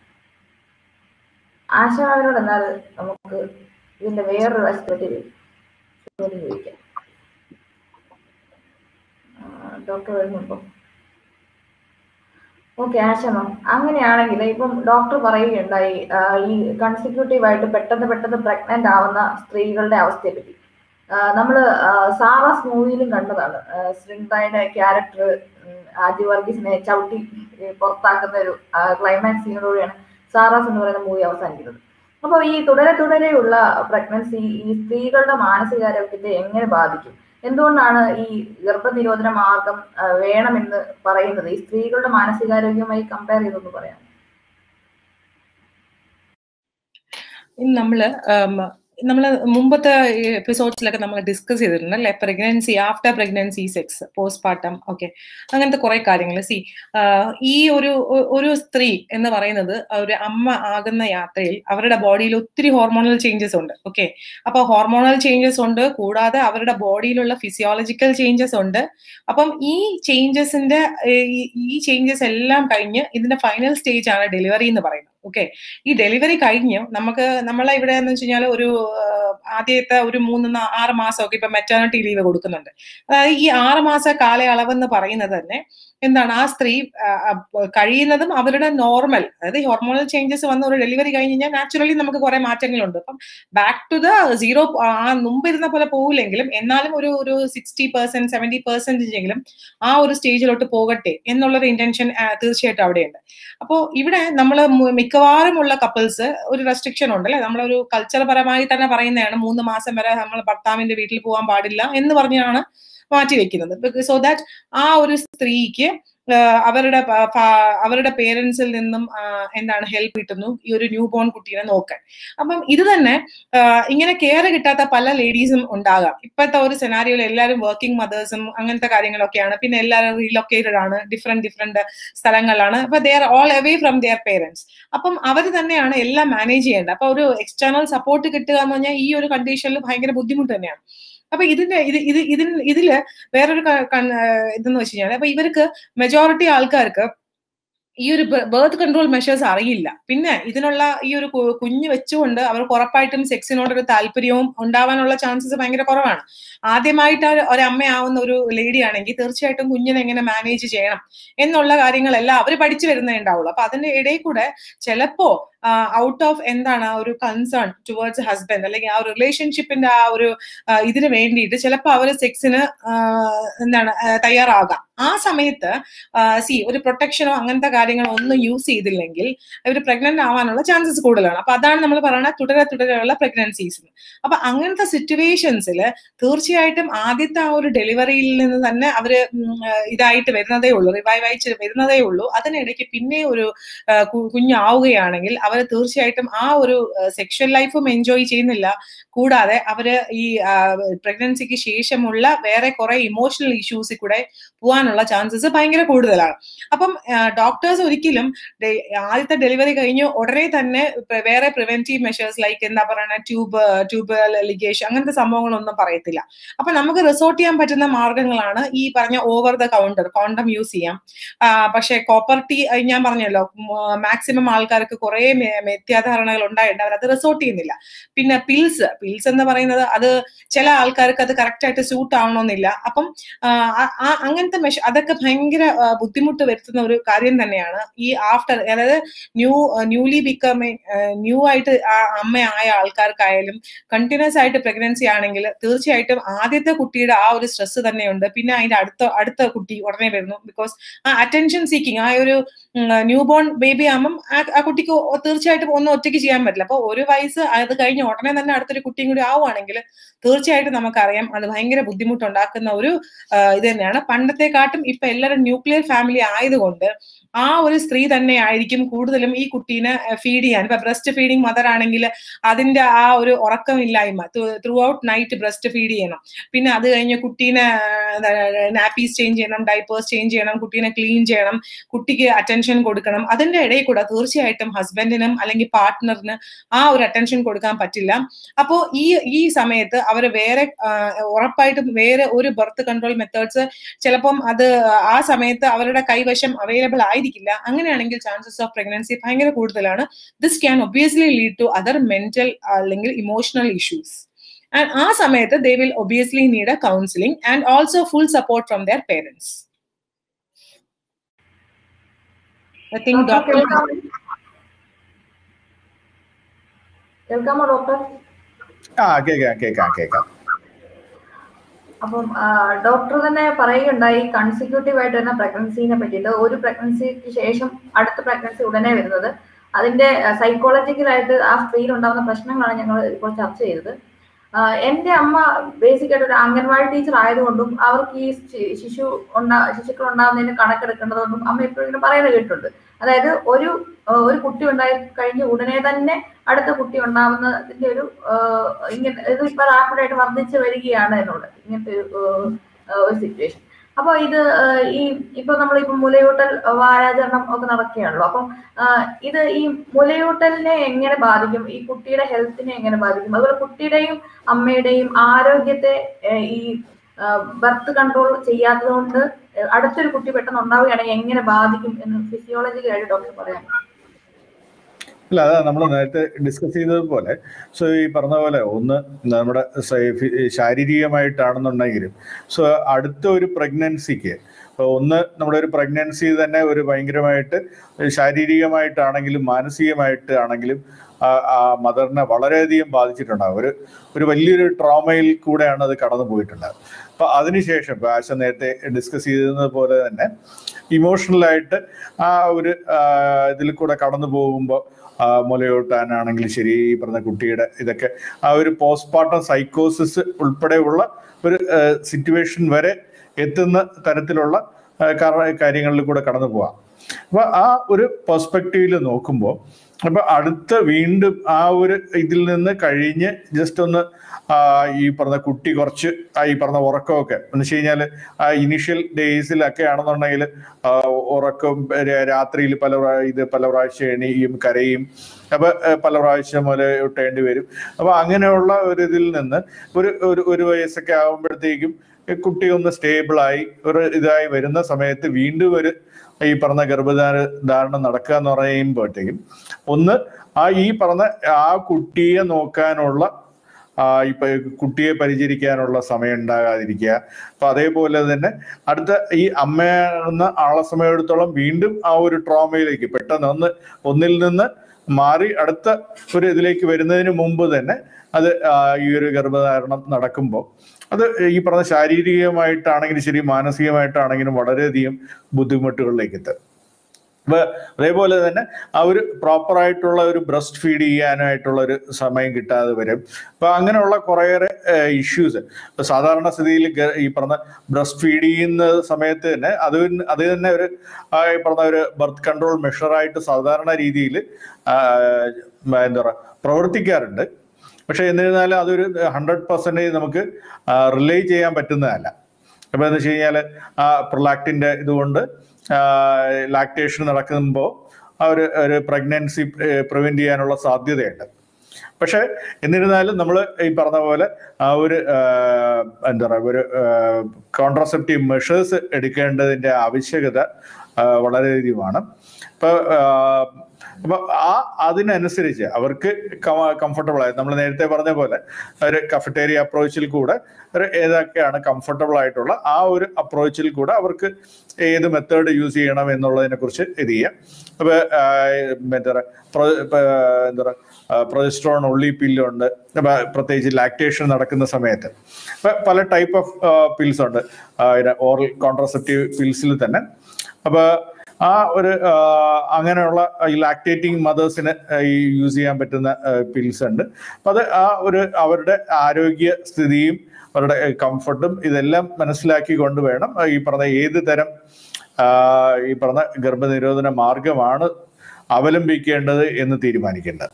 ആശാവിനോട് എന്നാൽ നമുക്ക് ഇതിന്റെ വേറൊരു വശത്തെ പറ്റി ചോദ്യം ചോദിക്കാം ആ, ഡോക്ടർ വരുന്നുണ്ടോ ഓക്കെ ആശ മാം അങ്ങനെയാണെങ്കിൽ ഇപ്പം ഡോക്ടർ പറയുകയുണ്ടായി ആ, ഈ കൺസിക്യൂട്ടീവ് ആയിട്ട് പെട്ടെന്ന് പെട്ടെന്ന് പ്രഗ്നന്റ് ആവുന്ന സ്ത്രീകളുടെ അവസ്ഥയെ പറ്റി നമ്മൾ സാറാസ് മൂവിയിലും കണ്ടതാണ് ശ്രീണ്ടായുടെ ക്യാരക്ടർ ആദ്യ വർഗീസിനെ ചവിട്ടി ഏ, പുറത്താക്കുന്ന ഒരു ക്ലൈമാക്സ് സീനോടുകൂടിയാണ് സാറാസ് എന്ന് പറയുന്ന മൂവി അവസാനിക്കുന്നത് അപ്പോൾ ഈ തുടരെ തുടരെയുള്ള പ്രഗ്നൻസി ഈ സ്ത്രീകളുടെ മാനസികാരോഗ്യത്തെ എങ്ങനെ ബാധിക്കും എന്തുകൊണ്ടാണ് ഈ ഗർഭനിരോധന മാർഗം ആ, വേണമെന്ന് പറയുന്നത് ഈ സ്ത്രീകളുടെ മാനസികാരോഗ്യവുമായി കമ്പയർ ചെയ്തൊന്ന് പറയാം ഇന്ന് നമ്മള് ആം, നമ്മള് മുമ്പത്തെ എപ്പിസോഡ്സിലൊക്കെ നമ്മൾ ഡിസ്കസ് ചെയ്തിട്ടുണ്ട് അല്ലെ pregnancy after pregnancy sex postpartum okay അങ്ങനത്തെ കുറെ കാര്യങ്ങൾ സി ഈ ഒരു ഒ- ഒരു സ്ത്രീ എന്ന് പറയുന്നത് ഒരു അമ്മ ആകുന്ന യാത്രയിൽ അവരുടെ ബോഡിയിൽ ഒത്തിരി ഹോർമോണൽ ചേഞ്ചസ് ഉണ്ട് ഓക്കെ അപ്പൊ ഹോർമോണൽ ചേഞ്ചസ് ഉണ്ട് കൂടാതെ അവരുടെ ബോഡിയിലുള്ള ഫിസിയോളജിക്കൽ ചേഞ്ചസ് ഉണ്ട് അപ്പം ഈ ചേഞ്ചസിന്റെ ഈ ചേഞ്ചസ് എല്ലാം കഴിഞ്ഞ് ഇതിന്റെ ഫൈനൽ സ്റ്റേജ് ആണ് ഡെലിവറി എന്ന് പറയുന്നത് ഓക്കെ ഈ ഡെലിവറി കഴിഞ്ഞു നമുക്ക് നമ്മളെ ഇവിടെ എന്ന് വെച്ച് കഴിഞ്ഞാൽ ഒരു ആദ്യത്തെ ഒരു മൂന്ന് ആറ് മാസമൊക്കെ ഇപ്പൊ മെറ്റേണിറ്റി ലീവ് കൊടുക്കുന്നുണ്ട് അതായത് ഈ ആറ് മാസ കാലയളവ് എന്ന് പറയുന്നത് തന്നെ എന്താണ് ആ സ്ത്രീ കഴിയുന്നതും അവരുടെ നോർമൽ അതായത് ഹോർമോണൽ ചേഞ്ചസ് വന്ന ഒരു ഡെലിവറി കഴിഞ്ഞ് കഴിഞ്ഞാൽ നാച്ചുറലി നമുക്ക് കുറെ മാറ്റങ്ങളുണ്ട് അപ്പം ബാക്ക് ടു ദ സീറോ ആ മുമ്പ് ഇരുന്ന പോലെ പോകില്ലെങ്കിലും എന്നാലും ഒരു ഒരു സിക്സ്റ്റി പെർസെന്റ് സെവന്റി പെർസെന്റേജ് എങ്കിലും ആ ഒരു സ്റ്റേജിലോട്ട് പോകട്ടെ എന്നുള്ളൊരു ഇന്റൻഷൻ തീർച്ചയായിട്ടും അവിടെയുണ്ട് അപ്പോൾ ഇവിടെ നമ്മൾ മിക്കവാറും ഉള്ള കപ്പിൾസ് ഒരു റെസ്ട്രിക്ഷൻ ഉണ്ട് അല്ലെ നമ്മളൊരു കൾച്ചർ പരമായി തന്നെ പറയുന്നതാണ് മൂന്ന് മാസം വരെ നമ്മൾ ഭർത്താവിന്റെ വീട്ടിൽ പോകാൻ പാടില്ല എന്ന് പറഞ്ഞാണ് മാറ്റി വെക്കുന്നത് സോ ദാറ്റ് ആ ഒരു സ്ത്രീക്ക് അവരുടെ അവരുടെ പേരൻസിൽ നിന്നും എന്താണ് ഹെൽപ്പ് കിട്ടുന്നു ഈ ഒരു ന്യൂ ബോൺ കുട്ടീനെ നോക്കാൻ അപ്പം ഇത് തന്നെ ഇങ്ങനെ കെയർ കിട്ടാത്ത പല ലേഡീസും ഉണ്ടാകാം ഇപ്പോഴത്തെ ഒരു സെനാരിയോയിൽ എല്ലാവരും വർക്കിംഗ് മദേഴ്സും അങ്ങനത്തെ കാര്യങ്ങളൊക്കെയാണ് പിന്നെ എല്ലാവരും റീലൊക്കേറ്റഡ് ആണ് ഡിഫറെന്റ് ഡിഫറെന്റ് സ്ഥലങ്ങളിലാണ് അപ്പൊ they are all away from their parents അപ്പം അവർ തന്നെയാണ് എല്ലാം മാനേജ് ചെയ്യേണ്ടത് അപ്പൊ ഒരു എക്സ്റ്റേണൽ സപ്പോർട്ട് കിട്ടുക എന്ന് പറഞ്ഞാൽ ഈ ഒരു കണ്ടീഷനിൽ ഭയങ്കര ബുദ്ധിമുട്ട് തന്നെയാണ് അപ്പൊ ഇതിന്റെ ഇത് ഇത് ഇതിന് ഇതില് വേറൊരു ഇതെന്ന് വെച്ച് കഴിഞ്ഞാൽ അപ്പൊ ഇവർക്ക് മെജോറിറ്റി ആൾക്കാർക്ക് ഈ ഒരു ബേർത്ത് കൺട്രോൾ മെഷേഴ്സ് അറിയില്ല പിന്നെ ഇതിനുള്ള ഈ ഒരു കുഞ്ഞ് വെച്ചുകൊണ്ട് അവർക്ക് ഉറപ്പായിട്ടും സെക്സിനോടൊരു താല്പര്യവും ഉണ്ടാവാനുള്ള ചാൻസസ് ഭയങ്കര കുറവാണ് ആദ്യമായിട്ട് ഒരമ്മയാവുന്ന ഒരു ലേഡി ആണെങ്കിൽ തീർച്ചയായിട്ടും കുഞ്ഞിനെ എങ്ങനെ മാനേജ് ചെയ്യണം എന്നുള്ള കാര്യങ്ങളെല്ലാം അവർ പഠിച്ചു വരുന്നേ ഉണ്ടാവുള്ളൂ അപ്പൊ അതിന്റെ ഇടയിൽ കൂടെ ചിലപ്പോ ഔട്ട് ഓഫ് എന്താണ് ആ ഒരു കൺസേൺ ടുവേർഡ്സ് ഹസ്ബൻഡ് അല്ലെങ്കിൽ ആ ഒരു റിലേഷൻഷിപ്പിന്റെ ആ ഒരു ഇതിന് വേണ്ടിയിട്ട് ചിലപ്പോൾ അവർ സെക്സിന് എന്താണ് തയ്യാറാകാം ആ സമയത്ത് സി ഒരു പ്രൊട്ടക്ഷനോ അങ്ങനത്തെ കാര്യങ്ങളോ ഒന്നും യൂസ് ചെയ്തില്ലെങ്കിൽ ഇവർ പ്രഗ്നന്റ് ആവാനുള്ള ചാൻസസ് കൂടുതലാണ് അപ്പൊ അതാണ് നമ്മൾ പറയുന്നത് തുടരെ തുടരെയുള്ള പ്രഗ്നൻസീസ് അപ്പൊ അങ്ങനത്തെ സിറ്റുവേഷൻസിൽ തീർച്ചയായിട്ടും ആദ്യത്തെ ആ ഒരു ഡെലിവറിയിൽ നിന്ന് തന്നെ അവര് ഇതായിട്ട് വരുന്നതേ ഉള്ളൂ റിവൈവ് അയച്ച് വരുന്നതേ ഉള്ളൂ അതിനിടയ്ക്ക് പിന്നെ ഒരു കുഞ്ഞാവുകയാണെങ്കിൽ അവർ തീർച്ചയായിട്ടും ആ ഒരു സെക്ഷൽ ലൈഫും എൻജോയ് ചെയ്യുന്നില്ല കൂടാതെ അവര് ഈ പ്രഗ്നൻസിക്ക് ശേഷമുള്ള വേറെ കുറെ ഇമോഷണൽ ഇഷ്യൂസിൽ കൂടെ പോകാനുള്ള ചാൻസസ് ഭയങ്കര കൂടുതലാണ് അപ്പം ഡോക്ടേഴ്സ് ഒരിക്കലും ആദ്യത്തെ ഡെലിവറി കഴിഞ്ഞ് ഉടനെ തന്നെ വേറെ പ്രിവെന്റീവ് മെഷേഴ്സ് ലൈക്ക് എന്താ പറയുക ട്യൂബ് ട്യൂബ് ലിഗേഷൻ അങ്ങനത്തെ സംഭവങ്ങളൊന്നും പറയത്തില്ല അപ്പൊ നമുക്ക് റിസോർട്ട് ചെയ്യാൻ പറ്റുന്ന മാർഗങ്ങളാണ് ഈ പറഞ്ഞ over the counter condom use ചെയ്യാം പക്ഷെ കോപ്പർട്ടി ഞാൻ പറഞ്ഞല്ലോ മാക്സിമം ആൾക്കാർക്ക് കുറെ മിഥ്യാധാരണകൾ ഉണ്ടായിട്ടുണ്ട് അവർ അത് റിസോർട്ട് ചെയ്യുന്നില്ല പിന്നെ പിൽസ് പിൽസ് എന്ന് പറയുന്നത് അത് ചില ആൾക്കാർക്ക് അത് കറക്റ്റ് ആയിട്ട് സൂട്ട് ആവണമെന്നില്ല അപ്പം അങ്ങനത്തെ മെഷ അതൊക്കെ ഭയങ്കര ബുദ്ധിമുട്ട് വരുത്തുന്ന ഒരു കാര്യം തന്നെയാണ് ഈ ആഫ്റ്റർ അതായത് ന്യൂ ന്യൂലി ബിക്കമിങ് ന്യൂ ആയിട്ട് അമ്മയായ ആൾക്കാർക്കായാലും കണ്ടിന്യൂസ് ആയിട്ട് പ്രഗ്നൻസി ആണെങ്കിൽ തീർച്ചയായിട്ടും ആദ്യത്തെ കുട്ടിയുടെ ആ ഒരു സ്ട്രെസ് തന്നെയുണ്ട് പിന്നെ അതിന്റെ അടുത്ത അടുത്ത കുട്ടി ഉടനെ വരുന്നു ബിക്കോസ് ആ അറ്റൻഷൻ സീക്കിങ് ആ ഒരു ന്യൂ ബോൺ ബേബി ആകുമ്പം ആ കുട്ടിക്ക് തീർച്ചയായിട്ടും ഒന്നും ഒറ്റയ്ക്ക് ചെയ്യാൻ പറ്റില്ല അപ്പൊ ഒരു വയസ്സ് അത് കഴിഞ്ഞ് ഉടനെ തന്നെ അടുത്തൊരു കുട്ടിയും കൂടി ആവുകയാണെങ്കിൽ തീർച്ചയായിട്ടും നമുക്കറിയാം അത് ഭയങ്കര ബുദ്ധിമുട്ടുണ്ടാക്കുന്ന ഒരു ഇത് തന്നെയാണ് പണ്ടത്തെക്കാട്ടും ഇപ്പൊ എല്ലാവരും ന്യൂക്ലിയർ ഫാമിലി ആയതുകൊണ്ട് ആ ഒരു സ്ത്രീ തന്നെ ആയിരിക്കും കൂടുതലും ഈ കുട്ടീനെ ഫീഡ് ചെയ്യാൻ ഇപ്പൊ ബ്രസ്റ്റ് ഫീഡിങ് മദർ ആണെങ്കിൽ അതിന്റെ ആ ഒരു ഉറക്കമില്ലായ്മ throughout night breast feed ചെയ്യണം പിന്നെ അത് കഴിഞ്ഞ് കുട്ടീനെ നാപ്പീസ് ചേഞ്ച് ചെയ്യണം ഡൈപ്പേഴ്സ് ചേഞ്ച് ചെയ്യണം കുട്ടീനെ ക്ലീൻ ചെയ്യണം കുട്ടിക്ക് അറ്റൻഷൻ കൊടുക്കണം അതിന്റെ ഇടയിൽ കൂടെ തീർച്ചയായിട്ടും ഹസ്ബൻഡിനും അല്ലെങ്കിൽ പാർട്ട്ണറിന് ആ ഒരു അറ്റൻഷൻ കൊടുക്കാൻ പറ്റില്ല അപ്പോ ഈ ഈ സമയത്ത് അവർ വേറെ ഉറപ്പായിട്ടും വേറെ ഒരു ബർത്ത് കൺട്രോൾ മെത്തേഡ്സ് ചിലപ്പം അത് ആ സമയത്ത് അവരുടെ കൈവശം അവൈലബിൾ ആയിരിക്കില്ല അങ്ങനെയാണെങ്കിൽ ചാൻസസ് ഓഫ് പ്രഗ്നൻസി ഭയങ്കര കൂടുതലാണ് this can obviously lead to other mental അല്ലെങ്കിൽ ഇമോഷണൽ ഇഷ്യൂസ് ആൻഡ് ആ സമയത്ത് they will obviously need a counselling and also full support from their parents I think doctor കേൾക്കാമോ ഡോക്ടർ ആ കേൾക്കാം കേൾക്കാം കേൾക്കാം അപ്പം ഡോക്ടർ തന്നെ പറയുകയുണ്ടായി കൺസിക്യൂട്ടീവ് ആയിട്ട് തന്നെ പ്രഗ്നൻസിനെ പറ്റിയിട്ട് ഒരു പ്രഗ്നൻസിക്ക് ശേഷം അടുത്ത പ്രഗ്നൻസി ഉടനെ വരുന്നത് അതിന്റെ സൈക്കോളജിക്കലായിട്ട് ആ സ്ത്രീയിൽ ഉണ്ടാകുന്ന പ്രശ്നങ്ങളാണ് ഞങ്ങൾ ഇപ്പോൾ ചർച്ച ചെയ്തത് എന്റെ അമ്മ ബേസിക് ആയിട്ട് ഒരു അംഗൻവാടി ടീച്ചർ ആയതുകൊണ്ടും അവർക്ക് ഈ ശിശു ഉണ്ടാ ശിശുക്കൾ ഉണ്ടാകുന്നതിന് കണക്കെടുക്കേണ്ടതുകൊണ്ടും അമ്മ എപ്പോഴും ഇങ്ങനെ പറയുന്നത് കേട്ടിട്ടുണ്ട് അതായത് ഒരു ഒരു കുട്ടി ഉണ്ടായി കഴിഞ്ഞ് ഉടനെ തന്നെ അടുത്ത കുട്ടി ഉണ്ടാവുന്നതിന്റെ ഒരു ഇങ്ങനെ ഇത് ഇപ്പൊ റാപ്പിഡായിട്ട് വർദ്ധിച്ചു വരികയാണ് എന്നുള്ളത് ഇങ്ങനത്തെ ഒരു സിറ്റുവേഷൻ അപ്പൊ ഇത് ഈ ഇപ്പൊ നമ്മളിപ്പോ മുലയൂട്ടൽ വാരാചരണം ഒക്കെ നടക്കുകയാണല്ലോ അപ്പം ഇത് ഈ മുലയൂട്ടലിനെ എങ്ങനെ ബാധിക്കും ഈ കുട്ടിയുടെ ഹെൽത്തിനെ എങ്ങനെ ബാധിക്കും അതുപോലെ കുട്ടിയുടെയും അമ്മയുടെയും ആരോഗ്യത്തെ ഈ ബർത്ത് കൺട്രോൾ ചെയ്യാത്തത് കൊണ്ട് അടുത്തൊരു കുട്ടി പെട്ടെന്ന് ഉണ്ടാവുകയാണെങ്കിൽ എങ്ങനെ ബാധിക്കും എന്ന് ഫിസിയോളജിക്കലായിട്ട് ഡോക്ടർ പറയാം അല്ല അതാ നമ്മൾ നേരത്തെ ഡിസ്കസ് ചെയ്തതുപോലെ സോ ഈ പറഞ്ഞ പോലെ ഒന്ന് നമ്മുടെ സ- ഫി- ശാരീരികമായിട്ടാണെന്നുണ്ടെങ്കിലും സോ അടുത്ത ഒരു പ്രഗ്നൻസിക്ക് ഒന്ന് നമ്മുടെ ഒരു പ്രഗ്നൻസി തന്നെ ഒരു ഭയങ്കരമായിട്ട് ശാരീരികമായിട്ടാണെങ്കിലും മാനസികമായിട്ട് ആണെങ്കിലും ആ- ആ മദറിനെ വളരെയധികം ബാധിച്ചിട്ടുണ്ടാകും ഒരു ഒരു വലിയൊരു ട്രോമയിൽ കൂടെയാണ് അത് കടന്നു പോയിട്ടുണ്ടാകും അപ്പൊ അതിനുശേഷം ഇപ്പൊ ആശ നേരത്തെ ഡിസ്കസ് ചെയ്തത് പോലെ തന്നെ ഇമോഷണലായിട്ട് ആ ഒരു ആ, ഇതിൽ കൂടെ കടന്നു പോകുമ്പോൾ മുലയൂട്ടാനാണെങ്കിലും ശരി ഈ പറഞ്ഞ കുട്ടിയുടെ ഇതൊക്കെ ആ ഒരു പോസ്റ്റ്മോർട്ടം സൈക്കോസിസ് ഉൾപ്പെടെയുള്ള ഒരു സിറ്റുവേഷൻ വരെ എത്തുന്ന തരത്തിലുള്ള ആ, കാര- കാര്യങ്ങളിൽ കൂടെ കടന്നു പോവാം അപ്പൊ ആ ഒരു പെർസ്പെക്റ്റീവിൽ നോക്കുമ്പോൾ അപ്പൊ അടുത്ത വീണ്ടും ആ ഒരു ഇതിൽ നിന്ന് കഴിഞ്ഞ് ജസ്റ്റ് ഒന്ന് ആ, ഈ പറഞ്ഞ കുട്ടി കുറച്ച് ആ ഈ പറഞ്ഞ ഉറക്കമൊക്കെ എന്ന് വെച്ച് കഴിഞ്ഞാൽ ആ ഇനിഷ്യൽ ഡേയ്സിലൊക്കെ ആണെന്നുണ്ടെങ്കിൽ ഉറക്കം രാത്രിയിൽ പല പ്രാ- ഇത് പല പ്രാവശ്യം എണീയും കരയും അപ്പൊ ഏഹ്, പല പ്രാവശ്യം മുല ഇട്ടേണ്ടി വരും അപ്പൊ അങ്ങനെയുള്ള ഒരു ഇതിൽ നിന്ന് ഒരു ഒരു ഒരു വയസ്സൊക്കെ ആകുമ്പോഴത്തേക്കും ഈ കുട്ടി ഒന്ന് സ്റ്റേബിളായി ഒരു ഇതായി വരുന്ന സമയത്ത് വീണ്ടും ഒരു ഈ പറഞ്ഞ ഗർഭധാര ധാരണം നടക്കുക എന്ന് പറയുമ്പോഴത്തേക്കും ഒന്ന് ആ ഈ പറഞ്ഞ ആ കുട്ടിയെ നോക്കാനുള്ള ആ ഇപ്പൊ കുട്ടിയെ പരിചരിക്കാനുള്ള സമയം ഉണ്ടാകാതിരിക്കുക അപ്പൊ അതേപോലെ തന്നെ അടുത്ത ഈ അമ്മ എന്ന ആളെ സമയത്തോളം വീണ്ടും ആ ഒരു ട്രോമയിലേക്ക് പെട്ടെന്ന് ഒന്ന് ഒന്നിൽ നിന്ന് മാറി അടുത്ത ഒരു ഇതിലേക്ക് വരുന്നതിന് മുമ്പ് തന്നെ അത് ആ, ഈ ഒരു ഗർഭധാരണം നടക്കുമ്പോൾ അത് ഈ പറഞ്ഞ ശാരീരികമായിട്ടാണെങ്കിലും ശരി മാനസികമായിട്ടാണെങ്കിലും വളരെയധികം ബുദ്ധിമുട്ടുകളിലേക്ക് എത്തും അപ്പൊ അതേപോലെ തന്നെ ആ ഒരു പ്രോപ്പർ ആയിട്ടുള്ള ഒരു ബ്രസ്റ്റ് ഫീഡ് ചെയ്യാനായിട്ടുള്ള ഒരു സമയം കിട്ടാതെ വരും അപ്പൊ അങ്ങനെയുള്ള കുറേയേറെ ഇഷ്യൂസ് സാധാരണ സ്ഥിതിയിൽ ഗ- ഈ പറഞ്ഞ ബ്രസ്റ്റ് ഫീഡ് ചെയ്യുന്ന സമയത്ത് തന്നെ അത് പിന്നെ- അത് തന്നെ ഒരു ആ, ഈ പറഞ്ഞ ഒരു ബർത്ത് കൺട്രോൾ മെഷറായിട്ട് സാധാരണ രീതിയിൽ എന്താ പറയുക പ്രവർത്തിക്കാറുണ്ട് പക്ഷെ എന്നിരുന്നാലും അതൊരു ഹൺഡ്രഡ് പെർസെൻറ്റേജ് നമുക്ക് റിലേ ചെയ്യാൻ പറ്റുന്നതല്ല അപ്പൊ എന്ന് വെച്ച് കഴിഞ്ഞാൽ ആ പ്രൊലാക്റ്റിന്റെ ഇതുകൊണ്ട് ലാക്ടേഷൻ നടക്കുമ്പോൾ ആ ഒരു ഒരു പ്രഗ്നൻസി പ്രിവെന്റ് ചെയ്യാനുള്ള സാധ്യതയുണ്ട് പക്ഷെ എന്നിരുന്നാലും നമ്മൾ ഈ പറഞ്ഞ പോലെ ആ ഒരു ആ, എന്താ പറയുക ഒരു കോൺട്രസെപ്റ്റീവ് മെഷേഴ്സ് എടുക്കേണ്ടതിന്റെ ആവശ്യകത ആ, വളരെയധികമാണ് ഇപ്പൊ ആ, അപ്പൊ ആ അതിനനുസരിച്ച് അവർക്ക് കംഫർട്ടബിൾ ആയി നമ്മൾ നേരത്തെ പറഞ്ഞ പോലെ ഒരു കഫറ്റേറിയ അപ്രോച്ചിൽ കൂടെ ഒരു ഏതൊക്കെയാണ് കംഫർട്ടബിൾ ആയിട്ടുള്ള ആ ഒരു അപ്രോച്ചിൽ കൂടെ അവർക്ക് ഏത് മെത്തേഡ് യൂസ് ചെയ്യണം എന്നുള്ളതിനെ കുറിച്ച് ഇത് ചെയ്യാം അപ്പൊ ആ, എന്താ പറയുക പ്രൊ- ഇപ്പൊ, എന്താ പറയുക പ്രൊജസ്ട്രോൺ ഉള്ളി പില്ലുണ്ട് അപ്പൊ പ്രത്യേകിച്ച് ലാക്ടേഷൻ നടക്കുന്ന സമയത്ത് അപ്പൊ പല ടൈപ്പ് ഓഫ് പിൽസ് ഉണ്ട് ഓറൽ കോൺട്രസെപ്റ്റീവ് പിൽസിൽ തന്നെ അപ്പൊ ആ ഒരു ആ, അങ്ങനെയുള്ള ഈ ലാക്ടേറ്റിംഗ് മദേഴ്സിന് ഈ യൂസ് ചെയ്യാൻ പറ്റുന്ന പിൽസ് ഉണ്ട് അപ്പൊ അത് ആ ഒരു അവരുടെ ആരോഗ്യ സ്ഥിതിയും അവരുടെ കംഫർട്ടും ഇതെല്ലാം മനസ്സിലാക്കിക്കൊണ്ട് വേണം ഈ പറഞ്ഞ ഏത് തരം ആ, ഈ പറഞ്ഞ ഗർഭനിരോധന മാർഗമാണ് അവലംബിക്കേണ്ടത് എന്ന് തീരുമാനിക്കേണ്ടത്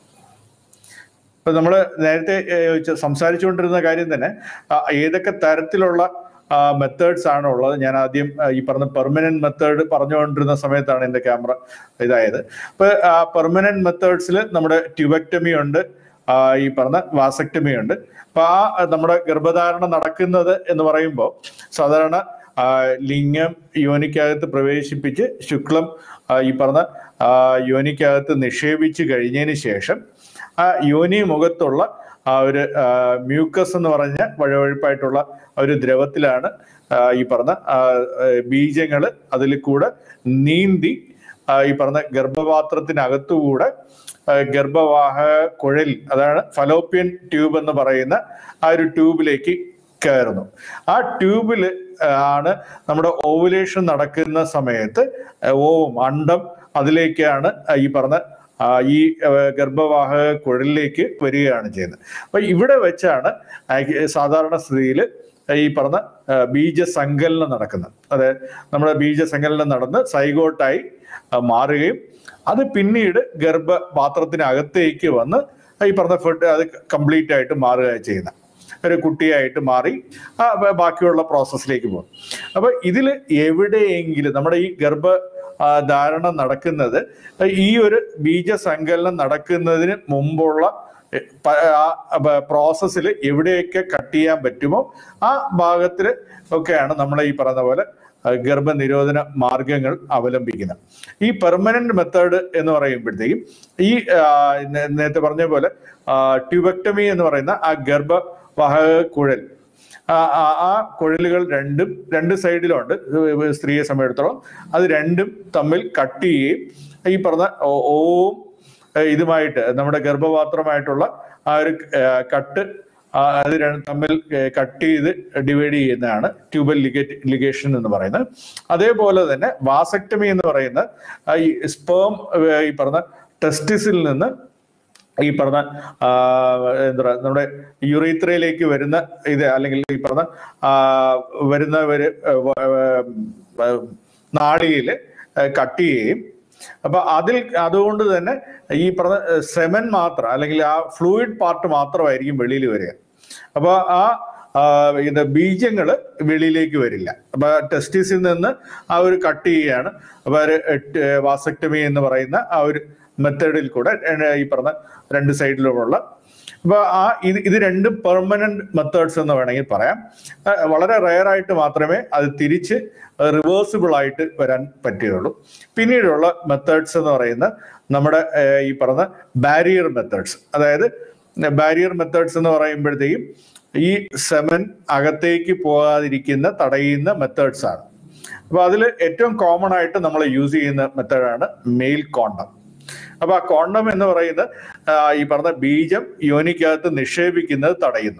ഇപ്പൊ നമ്മൾ നേരത്തെ ഏഹ്, ച- സംസാരിച്ചുകൊണ്ടിരുന്ന കാര്യം തന്നെ ആ, ഏതൊക്കെ തരത്തിലുള്ള മെത്തേഡ്സ് ആണ് ഉള്ളത് ഞാൻ ആദ്യം ആ, ഈ പറഞ്ഞ പെർമനന്റ് മെത്തേഡ് പറഞ്ഞുകൊണ്ടിരുന്ന സമയത്താണ് എന്റെ ക്യാമറ ഇതായത് അപ്പൊ പെർമനന്റ് മെത്തേഡ്സിൽ നമ്മുടെ ട്യൂബക്ടമി ഉണ്ട് ആ, ഈ പറഞ്ഞ വാസക്ടമി ഉണ്ട് അപ്പൊ ആ നമ്മുടെ ഗർഭധാരണം നടക്കുന്നത് എന്ന് പറയുമ്പോൾ സാധാരണ ആ, ലിംഗം യോനിക്കകത്ത് പ്രവേശിപ്പിച്ച് ശുക്ലം ആ, ഈ പറഞ്ഞ ആ, യോനിക്കകത്ത് നിക്ഷേപിച്ച് കഴിഞ്ഞതിന് ശേഷം ആ യോനി മുഖത്തുള്ള ആ ഒരു മ്യൂക്കസ് എന്ന് പറഞ്ഞ വഴുവഴുപ്പായിട്ടുള്ള ആ ഒരു ദ്രവത്തിലാണ് ആ, ഈ പറഞ്ഞ ബീജങ്ങൾ അതിൽ കൂടെ നീന്തി ആ, ഈ പറഞ്ഞ ഗർഭപാത്രത്തിനകത്തുകൂടെ ആ, ഗർഭവാഹ കുഴൽ അതാണ് ഫലോപ്യൻ ട്യൂബ് എന്ന് പറയുന്ന ആ ഒരു ട്യൂബിലേക്ക് കയറുന്നു ആ ട്യൂബിൽ ആണ് നമ്മുടെ ഓവുലേഷൻ നടക്കുന്ന സമയത്ത് ഓവും അണ്ടം അതിലേക്കാണ് ഈ പറഞ്ഞ ആ, ഈ ആ, ഗർഭവാഹക കുഴലിലേക്ക് വരികയാണ് ചെയ്യുന്നത് അപ്പൊ ഇവിടെ വെച്ചാണ് ആ- സാധാരണ സ്ഥിതിയിൽ ഈ പറഞ്ഞ ആ, ബീജസങ്കലനം നടക്കുന്നത് അതായത് നമ്മുടെ ബീജസങ്കലനം നടന്ന് സൈഗോട്ടായി ആ, മാറുകയും അത് പിന്നീട് ഗർഭപാത്രത്തിനകത്തേക്ക് വന്ന് ഈ പറഞ്ഞ ഫുഡ് അത് കംപ്ലീറ്റ് ആയിട്ട് മാറുകയാണ് ചെയ്യുന്നത് ഒരു കുട്ടിയായിട്ട് മാറി ആ ബ- ബാക്കിയുള്ള പ്രോസസ്സിലേക്ക് പോകും അപ്പൊ ഇതിൽ എവിടെയെങ്കിലും നമ്മുടെ ഈ ഗർഭ ആ, ധാരണം നടക്കുന്നത് ഈ ഒരു ബീജസങ്കലനം നടക്കുന്നതിന് മുമ്പുള്ള പ്രോസസ്സിൽ എവിടെയൊക്കെ കട്ട് ചെയ്യാൻ പറ്റുമോ ആ ഭാഗത്തിൽ ഒക്കെയാണ് നമ്മൾ ഈ പറയുന്ന പോലെ ആ, ഗർഭനിരോധന മാർഗങ്ങൾ അവലംബിക്കുന്നത് ഈ പെർമനന്റ് മെത്തേഡ് എന്ന് പറയുമ്പോഴത്തേക്കും ഈ ആ, നേ- നേരത്തെ പറഞ്ഞ പോലെ ട്യൂബക്ടമി എന്ന് പറയുന്ന ആ ഗർഭവാഹക കുഴൽ ആ ആ- ആ കുഴലുകൾ രണ്ടും രണ്ട് സൈഡിലുണ്ട് ഇത് സ്ത്രീയെ സംബന്ധിച്ചിടത്തോളം അത് രണ്ടും തമ്മിൽ കട്ട് ചെയ്യുകയും ഈ പറഞ്ഞ ഓ- ഓവും ഏഹ് ഇതുമായിട്ട് നമ്മുടെ ഗർഭപാത്രമായിട്ടുള്ള ആ ഒരു ഏഹ് കട്ട് ആ അത് രണ്ട് തമ്മിൽ കട്ട് ചെയ്ത് ഡിവൈഡ് ചെയ്യുന്നതാണ് ട്യൂബൽ ലിഗേറ്റ് ലിഗേഷൻ എന്ന് പറയുന്നത് അതേപോലെ തന്നെ വാസക്ടമി എന്ന് പറയുന്ന ആ ഈ സ്പേം ഈ പറഞ്ഞ ടെസ്റ്റിസിൽ നിന്ന് ഈ പറഞ്ഞ ആ, എന്താ പറയുക നമ്മുടെ യുറീത്രയിലേക്ക് വരുന്ന ഇത് അല്ലെങ്കിൽ ഈ പറഞ്ഞ ആ, വരുന്നവര് നാളിയിൽ കട്ട് ചെയ്യുകയും അപ്പൊ അതിൽ അതുകൊണ്ട് തന്നെ ഈ പറഞ്ഞ സെമൻ മാത്രം അല്ലെങ്കിൽ ആ ഫ്ലൂയിഡ് പാർട്ട് മാത്രമായിരിക്കും വെളിയിൽ വരിക അപ്പൊ ആ ആ, ഇത് ബീജങ്ങള് വെളിയിലേക്ക് വരില്ല അപ്പൊ ടെസ്റ്റിസിൽ നിന്ന് ആ ഒരു കട്ട് ചെയ്യുകയാണ് അപ്പൊ ഒരു വാസക്ടമി എന്ന് പറയുന്ന ആ ഒരു മെത്തേഡിൽ കൂടെ ഏ, ഈ പറഞ്ഞ രണ്ട് സൈഡിലുമുള്ള അപ്പൊ ആ ഇത് ഇത് രണ്ടും പെർമനന്റ് മെത്തേഡ്സ് എന്ന് വേണമെങ്കിൽ പറയാം ആ, വളരെ റയർ ആയിട്ട് മാത്രമേ അത് തിരിച്ച് റിവേഴ്സിബിൾ ആയിട്ട് വരാൻ പറ്റുകയുള്ളൂ പിന്നീടുള്ള മെത്തേഡ്സ് എന്ന് പറയുന്ന നമ്മുടെ ഏ, ഈ പറഞ്ഞ ബാരിയർ മെത്തേഡ്സ് അതായത് ബാരിയർ മെത്തേഡ്സ് എന്ന് പറയുമ്പോഴത്തേക്കും ഈ സെമൻ അകത്തേക്ക് പോകാതിരിക്കുന്ന തടയുന്ന മെത്തേഡ്സ് ആണ് അപ്പൊ അതിൽ ഏറ്റവും കോമൺ ആയിട്ട് നമ്മൾ യൂസ് ചെയ്യുന്ന മെത്തേഡാണ് മെയിൽ കോണ്ടം അപ്പൊ ആ കോണ്ടം എന്ന് പറയുന്നത് ആ, ഈ പറഞ്ഞ ബീജം യോനിക്കകത്ത് നിക്ഷേപിക്കുന്നത് തടയുന്നു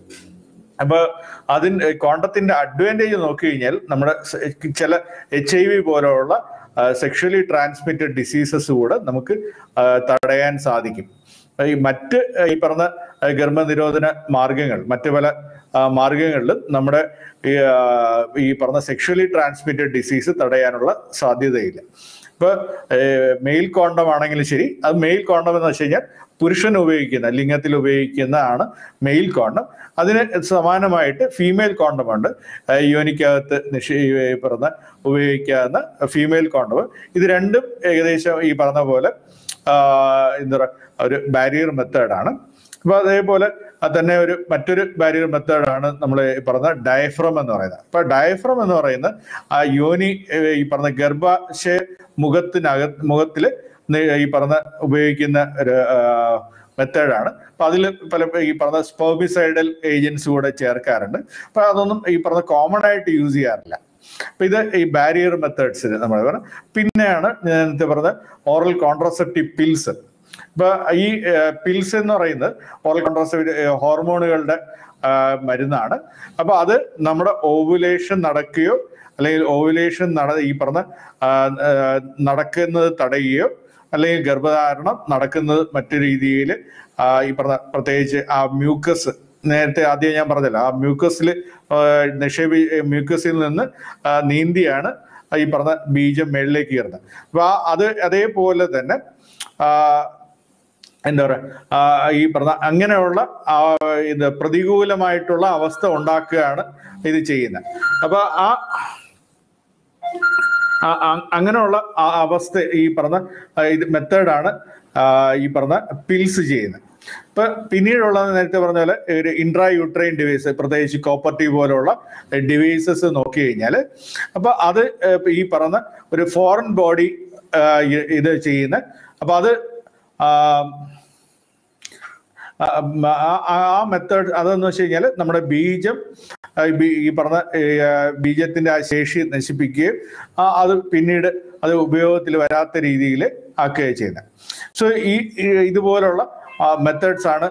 അപ്പൊ അതിന് കോണ്ടത്തിന്റെ അഡ്വാൻറ്റേജ് നോക്കി കഴിഞ്ഞാൽ നമ്മുടെ സ- ചില എച്ച് ഐ വി പോലെയുള്ള സെക്ഷലി ട്രാൻസ്മിറ്റഡ് ഡിസീസസ് കൂടെ നമുക്ക് ആ, തടയാൻ സാധിക്കും ഈ മറ്റ് ആ, ഈ പറഞ്ഞ ആ, ഗർഭനിരോധന മാർഗങ്ങൾ മറ്റ് പല ആ, മാർഗങ്ങളിലും നമ്മുടെ ഈ ആ, ഈ പറഞ്ഞ സെക്ഷലി ട്രാൻസ്മിറ്റഡ് ഡിസീസ് തടയാനുള്ള സാധ്യതയില്ല ഇപ്പൊ മെയിൽ കോണ്ടം ആണെങ്കിലും ശരി അത് മെയിൽ കോണ്ടം എന്ന് വെച്ച് കഴിഞ്ഞാൽ പുരുഷൻ ഉപയോഗിക്കുന്ന ലിംഗത്തിൽ ഉപയോഗിക്കുന്ന ആണ് മെയിൽ കോണ്ടം അതിന് സമാനമായിട്ട് ഫീമെയിൽ കോണ്ടം ഉണ്ട് ഏഹ് യോനിക്കകത്ത് നിഷേ ഈ പറഞ്ഞ ഉപയോഗിക്കാവുന്ന ഫീമെയിൽ കോണ്ടം ഇത് രണ്ടും ഏകദേശം ഈ പറഞ്ഞ പോലെ ആഹ് എന്താ പറയുക ഒരു ബാരിയർ മെത്തേഡാണ് അപ്പൊ അതേപോലെ അത് തന്നെ ഒരു മറ്റൊരു ബാരിയർ മെത്തേഡാണ് നമ്മൾ പറഞ്ഞ ഡയഫ്രം എന്ന് പറയുന്നത് അപ്പൊ ഡയഫ്രം എന്ന് പറയുന്നത് ആ യോനി ഏഹ് ഈ പറഞ്ഞ ഗർഭാശയ മുഖത്തിനകത്ത് മുഖത്തില് നി- ഈ പറഞ്ഞ ഉപയോഗിക്കുന്ന ഒരു മെത്തേഡാണ് അപ്പൊ അതിൽ പല ഈ പറഞ്ഞ സ്പെർമിസൈഡൽ ഏജൻസ് കൂടെ ചേർക്കാറുണ്ട് അപ്പൊ അതൊന്നും ഈ പറഞ്ഞ കോമൺ ആയിട്ട് യൂസ് ചെയ്യാറില്ല അപ്പൊ ഇത് ഈ ബാരിയർ മെത്തേഡ്സിന് നമ്മൾ പറഞ്ഞ പിന്നെയാണ് ഞാൻ നേരത്തെ പറഞ്ഞ ഓറൽ കോൺട്രസെപ്റ്റീവ് പിൽസ് ഇപ്പൊ ഈ പിൽസ് എന്ന് പറയുന്നത് ഓറൽ കോൺട്രസെപ്റ്റീവ് ഹോർമോണുകളുടെ ആ, മരുന്നാണ് അപ്പൊ അത് നമ്മുടെ ഓവുലേഷൻ നടക്കുകയോ അല്ലെങ്കിൽ ഓവുലേഷൻ നട ഈ പറഞ്ഞ ആ, ആ, നടക്കുന്നത് തടയുകയോ അല്ലെങ്കിൽ ഗർഭധാരണം നടക്കുന്നത് മറ്റു രീതിയിൽ ഈ പറഞ്ഞ പ്രത്യേകിച്ച് ആ മ്യൂക്കസ് നേരത്തെ ആദ്യം ഞാൻ പറഞ്ഞല്ലോ ആ മ്യൂക്കസിൽ നിക്ഷേപി മ്യൂക്കസിൽ നിന്ന് ആ, നീന്തിയാണ് ഈ പറഞ്ഞ ബീജം മേളിലേക്ക് കയറുന്നത് അപ്പൊ ആ അത് അതേപോലെ തന്നെ ആ, എന്താ പറയുക ഈ പറഞ്ഞ അങ്ങനെയുള്ള ആ, ഇത് പ്രതികൂലമായിട്ടുള്ള അവസ്ഥ ഉണ്ടാക്കുകയാണ് ഇത് ചെയ്യുന്നത് അപ്പൊ ആ ആ- ആ- അങ്ങനെയുള്ള ആ അവസ്ഥ ഈ പറഞ്ഞ ആ, ഇത് മെത്തേഡാണ് ഈ പറഞ്ഞ പിൽസ് ചെയ്യുന്നത് ഇപ്പൊ പിന്നീടുള്ള നേരത്തെ പറഞ്ഞ പോലെ ഒരു ഇൻട്രാ യൂട്രൈൻ ഡിവൈസ് പ്രത്യേകിച്ച് കോപ്പർട്ടി പോലുള്ള ഡിവൈസസ് നോക്കി കഴിഞ്ഞാൽ അപ്പൊ അത് ഏർ, ഈ പറഞ്ഞ ഒരു ഫോറിൻ ബോഡി ഇത് ചെയ്യുന്ന അപ്പൊ അത് ആ, ആ- ആ- ആ മെത്തേഡ് അതെന്ന് വെച്ച് കഴിഞ്ഞാൽ നമ്മുടെ ബീജം ആ, ഈ ബീ- ഈ പറഞ്ഞ ഈ, ആ, ബീജത്തിന്റെ ആ ശേഷി നശിപ്പിക്കുകയും ആ, അത് പിന്നീട് അത് ഉപയോഗത്തിൽ വരാത്ത രീതിയിൽ ആക്കുകയും ചെയ്യുന്നത് സോ ഈ ഈ ഇതുപോലുള്ള മെത്തേഡ്സ് ആണ്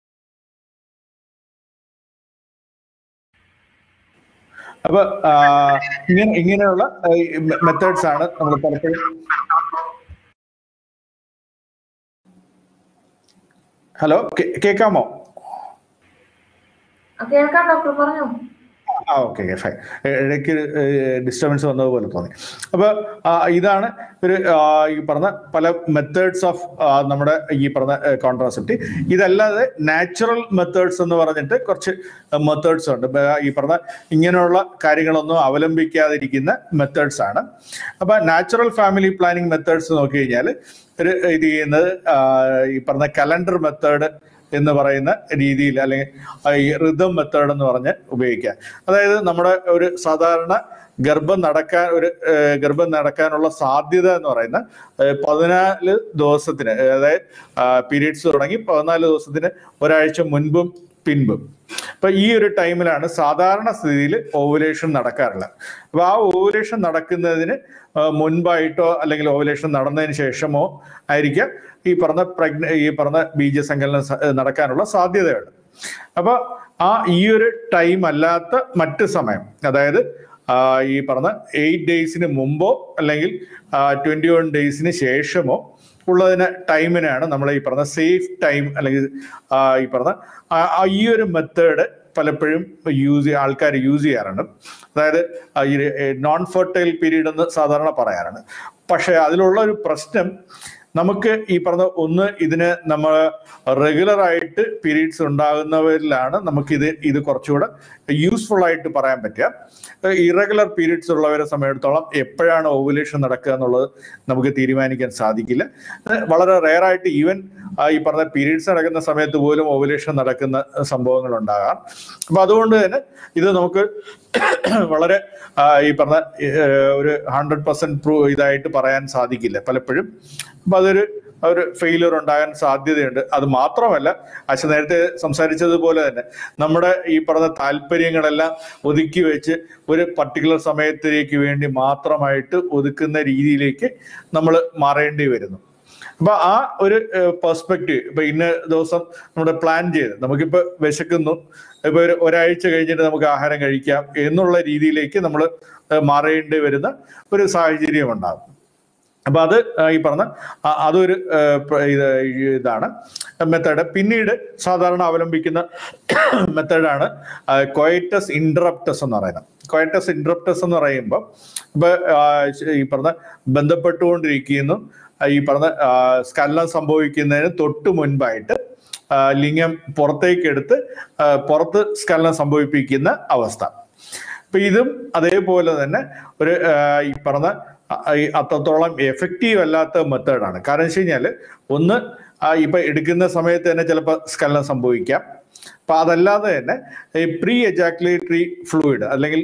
അപ്പൊ ആ, ഇങ്ങനെ ഇങ്ങനെയുള്ള മെത്തേഡ്സ് ആണ് നമ്മൾ പലപ്പോഴും ഹലോ കേ- കേൾക്കാമോ ആ, കേൾക്കാം ഡോക്ടർ പറഞ്ഞു ആ ഓക്കെ ഫൈൻ ഇടയ്ക്ക് ഡിസ്റ്റർബൻസ് വന്നതുപോലെ തോന്നി അപ്പൊ ആ, ഇതാണ് ഒരു ആ, ഈ പറഞ്ഞ പല മെത്തേഡ്സ് ഓഫ് നമ്മുടെ ഈ പറഞ്ഞ കോൺട്രാസെപ്റ്റ് ഇതല്ലാതെ നാച്ചുറൽ മെത്തേഡ്സ് എന്ന് പറഞ്ഞിട്ട് കുറച്ച് മെത്തേഡ്സ് ഉണ്ട് ഇപ്പൊ ഈ പറഞ്ഞ ഇങ്ങനെയുള്ള കാര്യങ്ങളൊന്നും അവലംബിക്കാതിരിക്കുന്ന മെത്തേഡ്സ് ആണ് അപ്പൊ നാച്ചുറൽ ഫാമിലി പ്ലാനിങ് മെത്തേഡ്സ് നോക്കി കഴിഞ്ഞാൽ ഒരു ഇത് ചെയ്യുന്നത് ആ, ഈ പറഞ്ഞ കലണ്ടർ മെത്തേഡ് എന്ന് പറയുന്ന രീതിയിൽ അല്ലെങ്കിൽ ആ ഈ റിതം മെത്തേഡ് എന്ന് പറഞ്ഞ് ഉപയോഗിക്കുക അതായത് നമ്മുടെ ഒരു സാധാരണ ഗർഭം നടക്കാൻ ഒരു ഏഹ്, ഗർഭം നടക്കാനുള്ള സാധ്യത എന്ന് പറയുന്ന ഏഹ്, പതിനാല് ദിവസത്തിന് അതായത് പീരീഡ്സ് തുടങ്ങി പതിനാല് ദിവസത്തിന് ഒരാഴ്ച മുൻപും പിൻപും അപ്പൊ ഈ ഒരു ടൈമിലാണ് സാധാരണ സ്ഥിതിയിൽ ഓവുലേഷൻ നടക്കാറുള്ളത് അപ്പൊ ആ ഓവുലേഷൻ നടക്കുന്നതിന് ആ, മുൻപായിട്ടോ അല്ലെങ്കിൽ ഓവുലേഷൻ നടന്നതിന് ശേഷമോ ആയിരിക്കാം ഈ പറഞ്ഞ പ്രഗ്ന ഈ പറഞ്ഞ ബീജസങ്കലനം സ- നടക്കാനുള്ള സാധ്യതയുണ്ട് അപ്പൊ ആ ഈ ഒരു ടൈം അല്ലാത്ത മറ്റ് സമയം അതായത് ആ, ഈ പറഞ്ഞ എയ്റ്റ് ഡേയ്സിന് മുമ്പോ അല്ലെങ്കിൽ ട്വന്റി വൺ ഡേയ്സിന് ശേഷമോ ഉള്ളതിന് ടൈമിനാണ് നമ്മൾ ഈ പറഞ്ഞ സേഫ് ടൈം അല്ലെങ്കിൽ ആ, ഈ പറഞ്ഞ ആ- ആ ഈ ഒരു മെത്തേഡ് പലപ്പോഴും യൂസ് ആൾക്കാർ യൂസ് ചെയ്യാറുണ്ട് അതായത് ആ ഈ നോൺ ഫെർട്ടൈൽ പീരീഡ് എന്ന് സാധാരണ പറയാറാണ് പക്ഷെ അതിലുള്ള ഒരു പ്രശ്നം നമുക്ക് ഈ പറഞ്ഞ ഒന്ന് ഇതിന് നമ്മൾ റെഗുലർ ആയിട്ട് പീരീഡ്സ് ഉണ്ടാകുന്നവരിലാണ് നമുക്കിത് ഇത് കുറച്ചുകൂടെ യൂസ്ഫുൾ ആയിട്ട് പറയാൻ പറ്റുക ഇറഗുലർ പീരീഡ്സ് ഉള്ളവരെ സമയത്തോളം എപ്പോഴാണ് ഓവുലേഷൻ നടക്കുക എന്നുള്ളത് നമുക്ക് തീരുമാനിക്കാൻ സാധിക്കില്ല അത് വളരെ റെയർ ആയിട്ട് ഈവൻ ഈ പറഞ്ഞ പീരീഡ്സ് നടക്കുന്ന സമയത്ത് പോലും ഓവുലേഷൻ നടക്കുന്ന സംഭവങ്ങൾ ഉണ്ടാകാം അപ്പൊ അതുകൊണ്ട് തന്നെ ഇത് നമുക്ക് വളരെ ആ, ഈ പറഞ്ഞ ഏഹ്, ഒരു ഹൺഡ്രഡ് പെർസെന്റ് പ്രൂ ഇതായിട്ട് പറയാൻ സാധിക്കില്ല പലപ്പോഴും അപ്പൊ അതൊരു ഒരു ഫെയിലിയർ ഉണ്ടാകാൻ സാധ്യതയുണ്ട് അത് മാത്രമല്ല അച്ഛൻ നേരത്തെ സംസാരിച്ചതുപോലെ തന്നെ നമ്മുടെ ഈ പറഞ്ഞ താല്പര്യങ്ങളെല്ലാം ഒതുക്കി വെച്ച് ഒരു പർട്ടിക്കുലർ സമയത്തിലേക്ക് വേണ്ടി മാത്രമായിട്ട് ഒതുക്കുന്ന രീതിയിലേക്ക് നമ്മൾ മാറേണ്ടി വരുന്നു അപ്പൊ ആ ഒരു പെർസ്പെക്റ്റീവ് ഇപ്പൊ ഇന്ന ദിവസം നമ്മുടെ പ്ലാൻ ചെയ്ത് നമുക്കിപ്പോ വിശക്കുന്നു ഇപ്പൊ ഒരു ഒരാഴ്ച കഴിഞ്ഞിട്ട് നമുക്ക് ആഹാരം കഴിക്കാം എന്നുള്ള രീതിയിലേക്ക് നമ്മൾ മാറേണ്ടി വരുന്ന ഒരു സാഹചര്യം ഉണ്ടാകും അപ്പൊ അത് ആ, ഈ പറഞ്ഞ ആ, അതൊരു ആ, പ്ര- ഇത് ഇതാണ് മെത്തേഡ് പിന്നീട് സാധാരണ അവലംബിക്കുന്ന മെത്തേഡാണ് കൊയറ്റസ് ഇൻട്രപ്റ്റസ് എന്ന് പറയുന്നത് കൊയറ്റസ് ഇൻട്രപ്റ്റസ് എന്ന് പറയുമ്പോൾ ഇപ്പൊ ആ, ഈ പറഞ്ഞ ബന്ധപ്പെട്ടുകൊണ്ടിരിക്കുന്നു ആ, ഈ പറഞ്ഞ ആ, സ്ഖലനം സംഭവിക്കുന്നതിന് തൊട്ട് മുൻപായിട്ട് ആ, ലിംഗം പുറത്തേക്ക് എടുത്ത് ആ, പുറത്ത് സ്ഖലനം സംഭവിപ്പിക്കുന്ന അവസ്ഥ അപ്പൊ ഇതും അതേപോലെ തന്നെ ഒരു ആ, ഈ പറഞ്ഞ ആ, ഈ അത്രത്തോളം എഫക്റ്റീവ് അല്ലാത്ത മെത്തേഡാണ് കാരണം വെച്ച് കഴിഞ്ഞാൽ ഒന്ന് ആ, ഇപ്പൊ എടുക്കുന്ന സമയത്ത് തന്നെ ചിലപ്പോൾ സ്ഖലനം സംഭവിക്കാം അപ്പൊ അതല്ലാതെ തന്നെ ഈ പ്രീ എജാക്കുലേറ്ററി ഫ്ലൂയിഡ് അല്ലെങ്കിൽ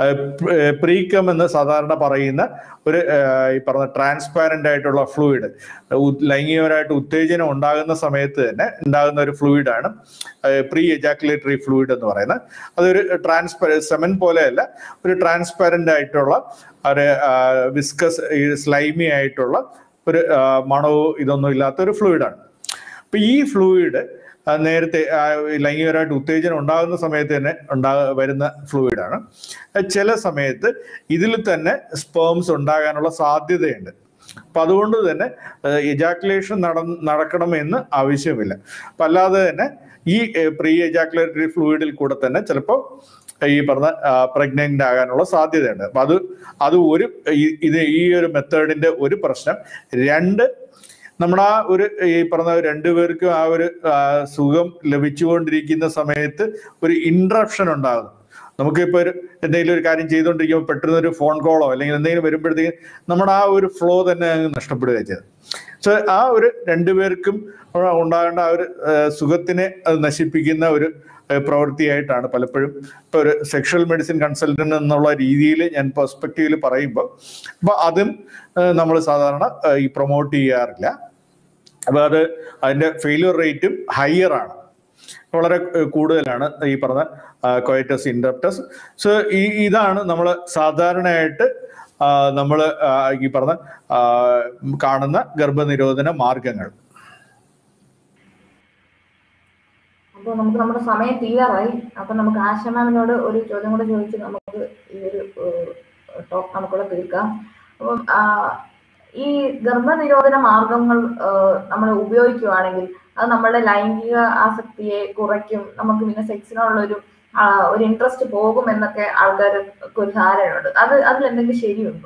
പ്രീകം എന്ന് സാധാരണ പറയുന്ന ഒരു ആ, ഈ പറഞ്ഞ ട്രാൻസ്പാരന്റ് ആയിട്ടുള്ള ഫ്ലൂയിഡ് ലൈംഗികപരമായിട്ട് ഉത്തേജനം ഉണ്ടാകുന്ന സമയത്ത് തന്നെ ഉണ്ടാകുന്ന ഒരു ഫ്ലൂയിഡാണ് പ്രീ എജാക്കുലേറ്ററി ഫ്ലൂയിഡ് എന്ന് പറയുന്നത് അതൊരു ട്രാൻസ്പെര സെമൻ പോലെയല്ല ഒരു ട്രാൻസ്പാരന്റ് ആയിട്ടുള്ള ഒരു വിസ്കസ് സ്ലൈമി ആയിട്ടുള്ള ഒരു ആ, മണവും ഇതൊന്നും ഇല്ലാത്ത ഒരു ഫ്ലൂയിഡാണ് അപ്പൊ ഈ ഫ്ലൂയിഡ് നേരത്തെ ആ, ലൈംഗികപരമായിട്ട് ഉത്തേജനം ഉണ്ടാകുന്ന സമയത്ത് തന്നെ ഉണ്ടാ വരുന്ന ഫ്ലൂയിഡാണ് ചില സമയത്ത് ഇതിൽ തന്നെ സ്പേംസ് ഉണ്ടാകാനുള്ള സാധ്യതയുണ്ട് അപ്പൊ അതുകൊണ്ട് തന്നെ എജാക്കുലേഷൻ നട നടക്കണമെന്ന് ആവശ്യമില്ല അപ്പൊ അല്ലാതെ തന്നെ ഈ പ്രീ എജാക്കുലേറ്ററി ഫ്ലൂയിഡിൽ കൂടെ തന്നെ ചിലപ്പോൾ ഈ പറഞ്ഞ പ്രഗ്നന്റ് ആകാനുള്ള സാധ്യതയുണ്ട് അപ്പൊ അത് അത് ഒരു ഈ- ഇത് ഈ ഒരു മെത്തേഡിന്റെ ഒരു പ്രശ്നം രണ്ട് നമ്മുടെ ആ ഒരു ഈ പറഞ്ഞ രണ്ടുപേർക്കും ആ ഒരു ആ, സുഖം ലഭിച്ചുകൊണ്ടിരിക്കുന്ന സമയത്ത് ഒരു ഇൻട്രപ്ഷൻ ഉണ്ടാകും നമുക്കിപ്പോ ഒരു എന്തെങ്കിലും ഒരു കാര്യം ചെയ്തുകൊണ്ടിരിക്കുമ്പോൾ പെട്ടെന്ന് ഒരു ഫോൺ കോളോ അല്ലെങ്കിൽ എന്തെങ്കിലും വരുമ്പോഴത്തേക്കും നമ്മുടെ ആ ഒരു ഫ്ലോ തന്നെ അങ്ങ് നഷ്ടപ്പെടുകയാണ് ചെയ്തത് സോ ആ ഒരു രണ്ടുപേർക്കും ഉണ്ടാകേണ്ട ആ ഒരു ആ, സുഖത്തിനെ അത് നശിപ്പിക്കുന്ന ഒരു ആ, പ്രവൃത്തിയായിട്ടാണ് പലപ്പോഴും ഇപ്പൊ ഒരു സെക്ഷൽ മെഡിസിൻ കൺസൾട്ടന്റ് എന്നുള്ള രീതിയിൽ ഞാൻ പെർസ്പെക്റ്റീവിൽ പറയുമ്പോൾ അപ്പൊ അതും നമ്മൾ സാധാരണ ആ, ഈ പ്രൊമോട്ട് ചെയ്യാറില്ല അപ്പൊ അത് അതിന്റെ ഫെയിലിയർ റേറ്റും ഹയർ ആണ് വളരെ ഏഹ്, കൂടുതലാണ് ഈ പറഞ്ഞ കൊയറ്റസ് ഇൻഡപ്റ്റസ് സോ ഈ ഇതാണ് നമ്മൾ സാധാരണയായിട്ട് നമ്മൾ ഈ പറഞ്ഞ ആ, കാണുന്ന ഗർഭനിരോധന മാർഗങ്ങൾ അപ്പോൾ നമുക്ക് നമ്മുടെ സമയം തീരാറായി അപ്പൊ നമുക്ക് ആശ മാമിനോട് ഒരു ചോദ്യം കൂടെ ചോദിച്ച് നമുക്ക് ഈ ഒരു ടോക്ക് നമുക്കിവിടെ തീർക്കാം അപ്പം ആ, ഈ ഗർഭനിരോധന മാർഗങ്ങൾ നമ്മൾ ഉപയോഗിക്കുകയാണെങ്കിൽ അത് നമ്മുടെ ലൈംഗിക ആസക്തിയെ കുറയ്ക്കും നമുക്ക് പിന്നെ സെക്സിനോടുള്ള ഒരു ആ, ഒരു ഇൻട്രസ്റ്റ് പോകും എന്നൊക്കെ ആൾക്കാർക്ക് ഒരു ധാരണയുണ്ട് അത് അതിൽ എന്തെങ്കിലും ശരിയുണ്ടോ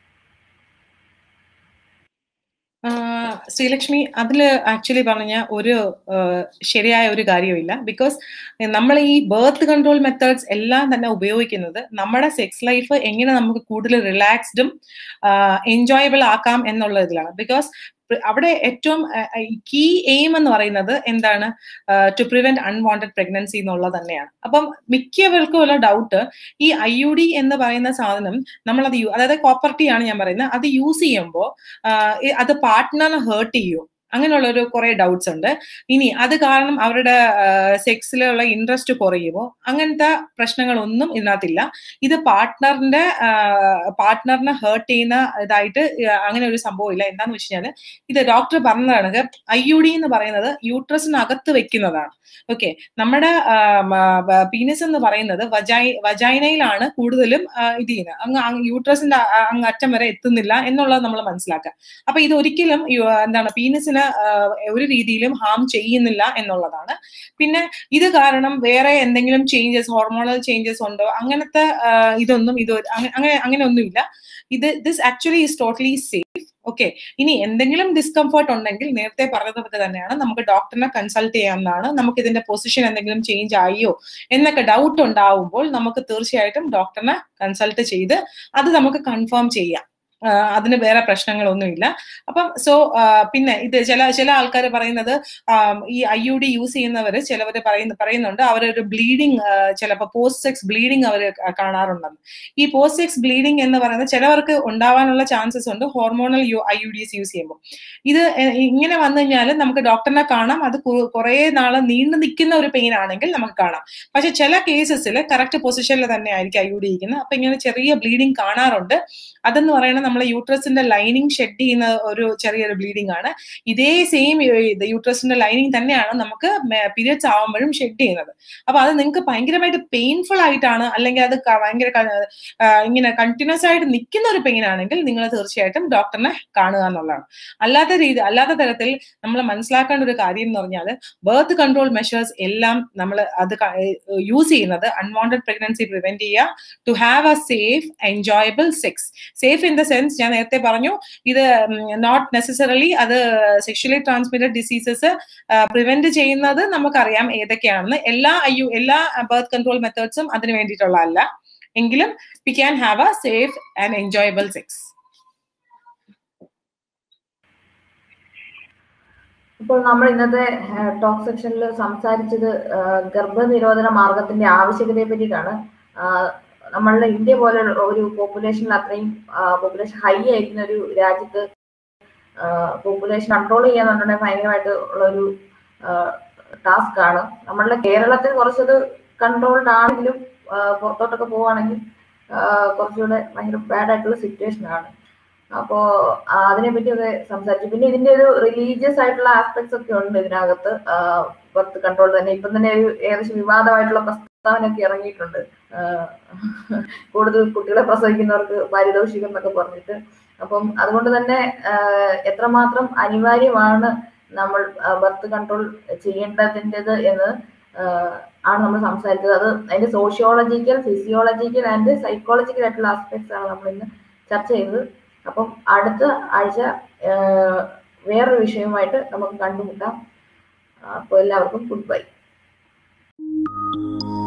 ആഹ് ശ്രീലക്ഷ്മി അതിൽ ആക്ച്വലി പറഞ്ഞ ഒരു ആഹ് ശരിയായ ഒരു കാര്യമില്ല ബിക്കോസ് നമ്മൾ ഈ ബർത്ത് കൺട്രോൾ മെത്തേഡ്സ് എല്ലാം തന്നെ ഉപയോഗിക്കുന്നത് നമ്മുടെ സെക്സ് ലൈഫ് എങ്ങനെ നമുക്ക് കൂടുതൽ റിലാക്സ്ഡും എൻജോയബിൾ ആക്കാം എന്നുള്ള ഇതിലാണ് ബിക്കോസ് അവിടെ ഏറ്റവും കീ എയിം എന്ന് പറയുന്നത് എന്താണ് ടു പ്രിവെന്റ് അൺവാണ്ടഡ് പ്രഗ്നൻസി എന്നുള്ളത് തന്നെയാണ് അപ്പം മിക്കവർക്കും ഉള്ള ഡൗട്ട് ഈ ഐ യു ഡി എന്ന് പറയുന്ന സാധനം നമ്മളത് അതായത് കോപ്പർട്ടി ആണ് ഞാൻ പറയുന്നത് അത് യൂസ് ചെയ്യുമ്പോൾ അത് പാർട്ട്ണറിനെ ഹേർട്ട് ചെയ്യും അങ്ങനെയുള്ള ഒരു കുറെ ഡൗട്ട്സ് ഉണ്ട് ഇനി അത് കാരണം അവരുടെ സെക്സിലുള്ള ഇൻട്രസ്റ്റ് കുറയുമോ അങ്ങനത്തെ പ്രശ്നങ്ങളൊന്നും ഇതിനകത്തില്ല ഇത് പാർട്ട്ണറിന്റെ പാർട്ട്ണറിനെ ഹേർട്ട് ചെയ്യുന്ന ഇതായിട്ട് അങ്ങനെ ഒരു സംഭവം ഇല്ല എന്താന്ന് വെച്ച് കഴിഞ്ഞാൽ ഇത് ഡോക്ടർ പറഞ്ഞതാണ് ഐ യു ഡി എന്ന് പറയുന്നത് യൂട്രസിനകത്ത് വെക്കുന്നതാണ് ഓക്കെ നമ്മുടെ പീനസ് എന്ന് പറയുന്നത് വജൈ വജൈനയിലാണ് കൂടുതലും ഇത് ചെയ്യുന്നത് അങ്ങ് യൂട്രസിന്റെ അങ്ങ് അറ്റം വരെ എത്തുന്നില്ല എന്നുള്ളത് നമ്മൾ മനസ്സിലാക്കുക അപ്പൊ ഇത് ഒരിക്കലും എന്താണ് പീനസിന് ഒരു രീതിയിലും ഹാം ചെയ്യുന്നില്ല എന്നുള്ളതാണ് പിന്നെ ഇത് കാരണം വേറെ എന്തെങ്കിലും ചേഞ്ചസ് ഹോർമോണൽ ചേഞ്ചസ് ഉണ്ടോ അങ്ങനത്തെ ഇതൊന്നും ഇത് അങ്ങനെ അങ്ങനെ ഒന്നുമില്ല ഇത് this actually is totally safe okay ഇനി എന്തെങ്കിലും ഡിസ്കംഫർട്ട് ഉണ്ടെങ്കിൽ നേരത്തെ പറഞ്ഞതുപോലെ തന്നെയാണ് നമുക്ക് ഡോക്ടറിനെ കൺസൾട്ട് ചെയ്യാവുന്നതാണ് നമുക്ക് ഇതിന്റെ പൊസിഷൻ എന്തെങ്കിലും ചേഞ്ച് ആയോ എന്നൊക്കെ ഡൗട്ട് ഉണ്ടാവുമ്പോൾ നമുക്ക് തീർച്ചയായിട്ടും ഡോക്ടറിനെ കൺസൾട്ട് ചെയ്ത് അത് നമുക്ക് കൺഫേം ചെയ്യാം അതിന് വേറെ പ്രശ്നങ്ങളൊന്നുമില്ല അപ്പം സോ പിന്നെ ഇത് ചില ചില ആൾക്കാർ പറയുന്നത് ഈ ഐ യു ഡി യൂസ് ചെയ്യുന്നവർ ചിലവർ പറയുന്ന പറയുന്നുണ്ട് അവരൊരു ബ്ലീഡിങ് ചിലപ്പോൾ പോസ്റ്റ് സെക്സ് ബ്ലീഡിങ് അവർ കാണാറുണ്ടെന്ന് ഈ പോസ്റ്റ് സെക്സ് ബ്ലീഡിങ് എന്ന് പറയുന്നത് ചിലവർക്ക് ഉണ്ടാവാനുള്ള ചാൻസസ് ഉണ്ട് hormonal U I U Ds use ചെയ്യുമ്പോൾ ഇത് ഇങ്ങനെ വന്നു കഴിഞ്ഞാൽ നമുക്ക് ഡോക്ടറിനെ കാണാം അത് കുറേ നാളെ നീണ്ടു നിൽക്കുന്ന ഒരു പെയിൻ ആണെങ്കിൽ നമുക്ക് കാണാം പക്ഷെ ചില കേസസിൽ കറക്റ്റ് പൊസിഷനിൽ തന്നെ ആയിരിക്കും ഐ യു ഡി ഇരിക്കുന്നത് അപ്പൊ ഇങ്ങനെ ചെറിയ ബ്ലീഡിങ് കാണാറുണ്ട് അതെന്ന് പറയുന്നത് നമ്മളെ യൂട്രസിന്റെ ലൈനിങ് ഷെഡ് ചെയ്യുന്ന ഒരു ചെറിയൊരു ബ്ലീഡിംഗ് ആണ് ഇതേ സെയിം യൂട്രസിന്റെ ലൈനിങ് തന്നെയാണ് നമുക്ക് പീരിയഡ്സ് ആവുമ്പോഴും ഷെഡ് ചെയ്യുന്നത് അപ്പൊ അത് നിങ്ങൾക്ക് ഭയങ്കരമായിട്ട് പെയിൻഫുൾ ആയിട്ടാണ് അല്ലെങ്കിൽ അത് ഭയങ്കര ഇങ്ങനെ കണ്ടിന്യൂസ് ആയിട്ട് നിൽക്കുന്ന ഒരു പെയിൻ ആണെങ്കിൽ നിങ്ങൾ തീർച്ചയായിട്ടും ഡോക്ടറിനെ കാണുക എന്നുള്ളതാണ് അല്ലാത്ത രീതി അല്ലാത്ത തരത്തിൽ നമ്മൾ മനസ്സിലാക്കേണ്ട ഒരു കാര്യം എന്ന് പറഞ്ഞാൽ ബർത്ത് കൺട്രോൾ മെഷേഴ്സ് എല്ലാം നമ്മൾ അത് യൂസ് ചെയ്യുന്നത് അൺവാണ്ടഡ് പ്രഗ്നൻസി പ്രിവെന്റ് ചെയ്യുക to have a safe enjoyable sex safe in the sense ഞാൻ നേരത്തെ പറഞ്ഞു ഇത് നോട്ട് നെസസറലി അത് സെക്ഷലി ട്രാൻസ്മിറ്റഡ് ഡിസീസസ് പ്രിവെന്റ് ചെയ്യുന്നത് നമുക്കറിയാം ഏതൊക്കെയാണെന്ന് എല്ലാ ഐ എല്ലാ ബർത്ത് കൺട്രോൾ മെത്തേഡ്സും അതിന് വേണ്ടിയിട്ടുള്ളതല്ല എങ്കിലും we can have a safe and enjoyable sex ഇപ്പോൾ നമ്മൾ ഇന്നത്തെ ടോക്ക് സെക്ഷനിൽ സംസാരിച്ചത് ഗർഭനിരോധന മാർഗത്തിന്റെ ആവശ്യകതയെ പറ്റിയിട്ടാണ് നമ്മളുടെ ഇന്ത്യ പോലെ ഒരു പോപ്പുലേഷനിൽ അത്രയും പോപ്പുലേഷൻ ഹൈ ആയിരിക്കുന്ന ഒരു രാജ്യത്ത് പോപ്പുലേഷൻ കൺട്രോൾ ചെയ്യാന്നുണ്ടെങ്കിൽ ഭയങ്കരമായിട്ട് ഉള്ള ഒരു ടാസ്ക് ആണ് നമ്മളുടെ കേരളത്തിൽ കുറച്ചത് കൺട്രോൾഡ് ആണെങ്കിലും പുറത്തോട്ടൊക്കെ പോവുകയാണെങ്കിൽ കുറച്ചുകൂടെ ഭയങ്കര ബാഡ് ആയിട്ടുള്ള സിറ്റുവേഷൻ ആണ് അപ്പോ അതിനെപ്പറ്റി ഒക്കെ സംസാരിച്ചു പിന്നെ ഇതിന്റെ ഒരു റിലീജിയസ് ആയിട്ടുള്ള ആസ്പെക്ട്സ് ഒക്കെ ഉണ്ട് ഇതിനകത്ത് ബർത്ത് കൺട്രോൾ തന്നെ ഇപ്പം തന്നെ ഒരു ഏകദേശം വിവാദമായിട്ടുള്ള പ്രസ്താവനയൊക്കെ ഇറങ്ങിയിട്ടുണ്ട് കൂടുതൽ കുട്ടികളെ പ്രസവിക്കുന്നവർക്ക് പാരിതോഷികം എന്നൊക്കെ പറഞ്ഞിട്ട് അപ്പം അതുകൊണ്ട് തന്നെ എത്രമാത്രം അനിവാര്യമാണ് നമ്മൾ ബർത്ത് കൺട്രോൾ ചെയ്യേണ്ടതിൻ്റെത് എന്ന് ആണ് നമ്മൾ സംസാരിച്ചത് അത് അതിന്റെ സോഷ്യോളജിക്കൽ ഫിസിയോളജിക്കൽ ആൻഡ് സൈക്കോളജിക്കൽ ആയിട്ടുള്ള ആസ്പെക്ട്സ് ആണ് നമ്മൾ ഇന്ന് ചർച്ച ചെയ്തത് അപ്പം അടുത്ത ആഴ്ച വേറൊരു വിഷയവുമായിട്ട് നമുക്ക് കണ്ടുമുട്ടാം അപ്പോൾ എല്ലാവർക്കും ഗുഡ് ബൈ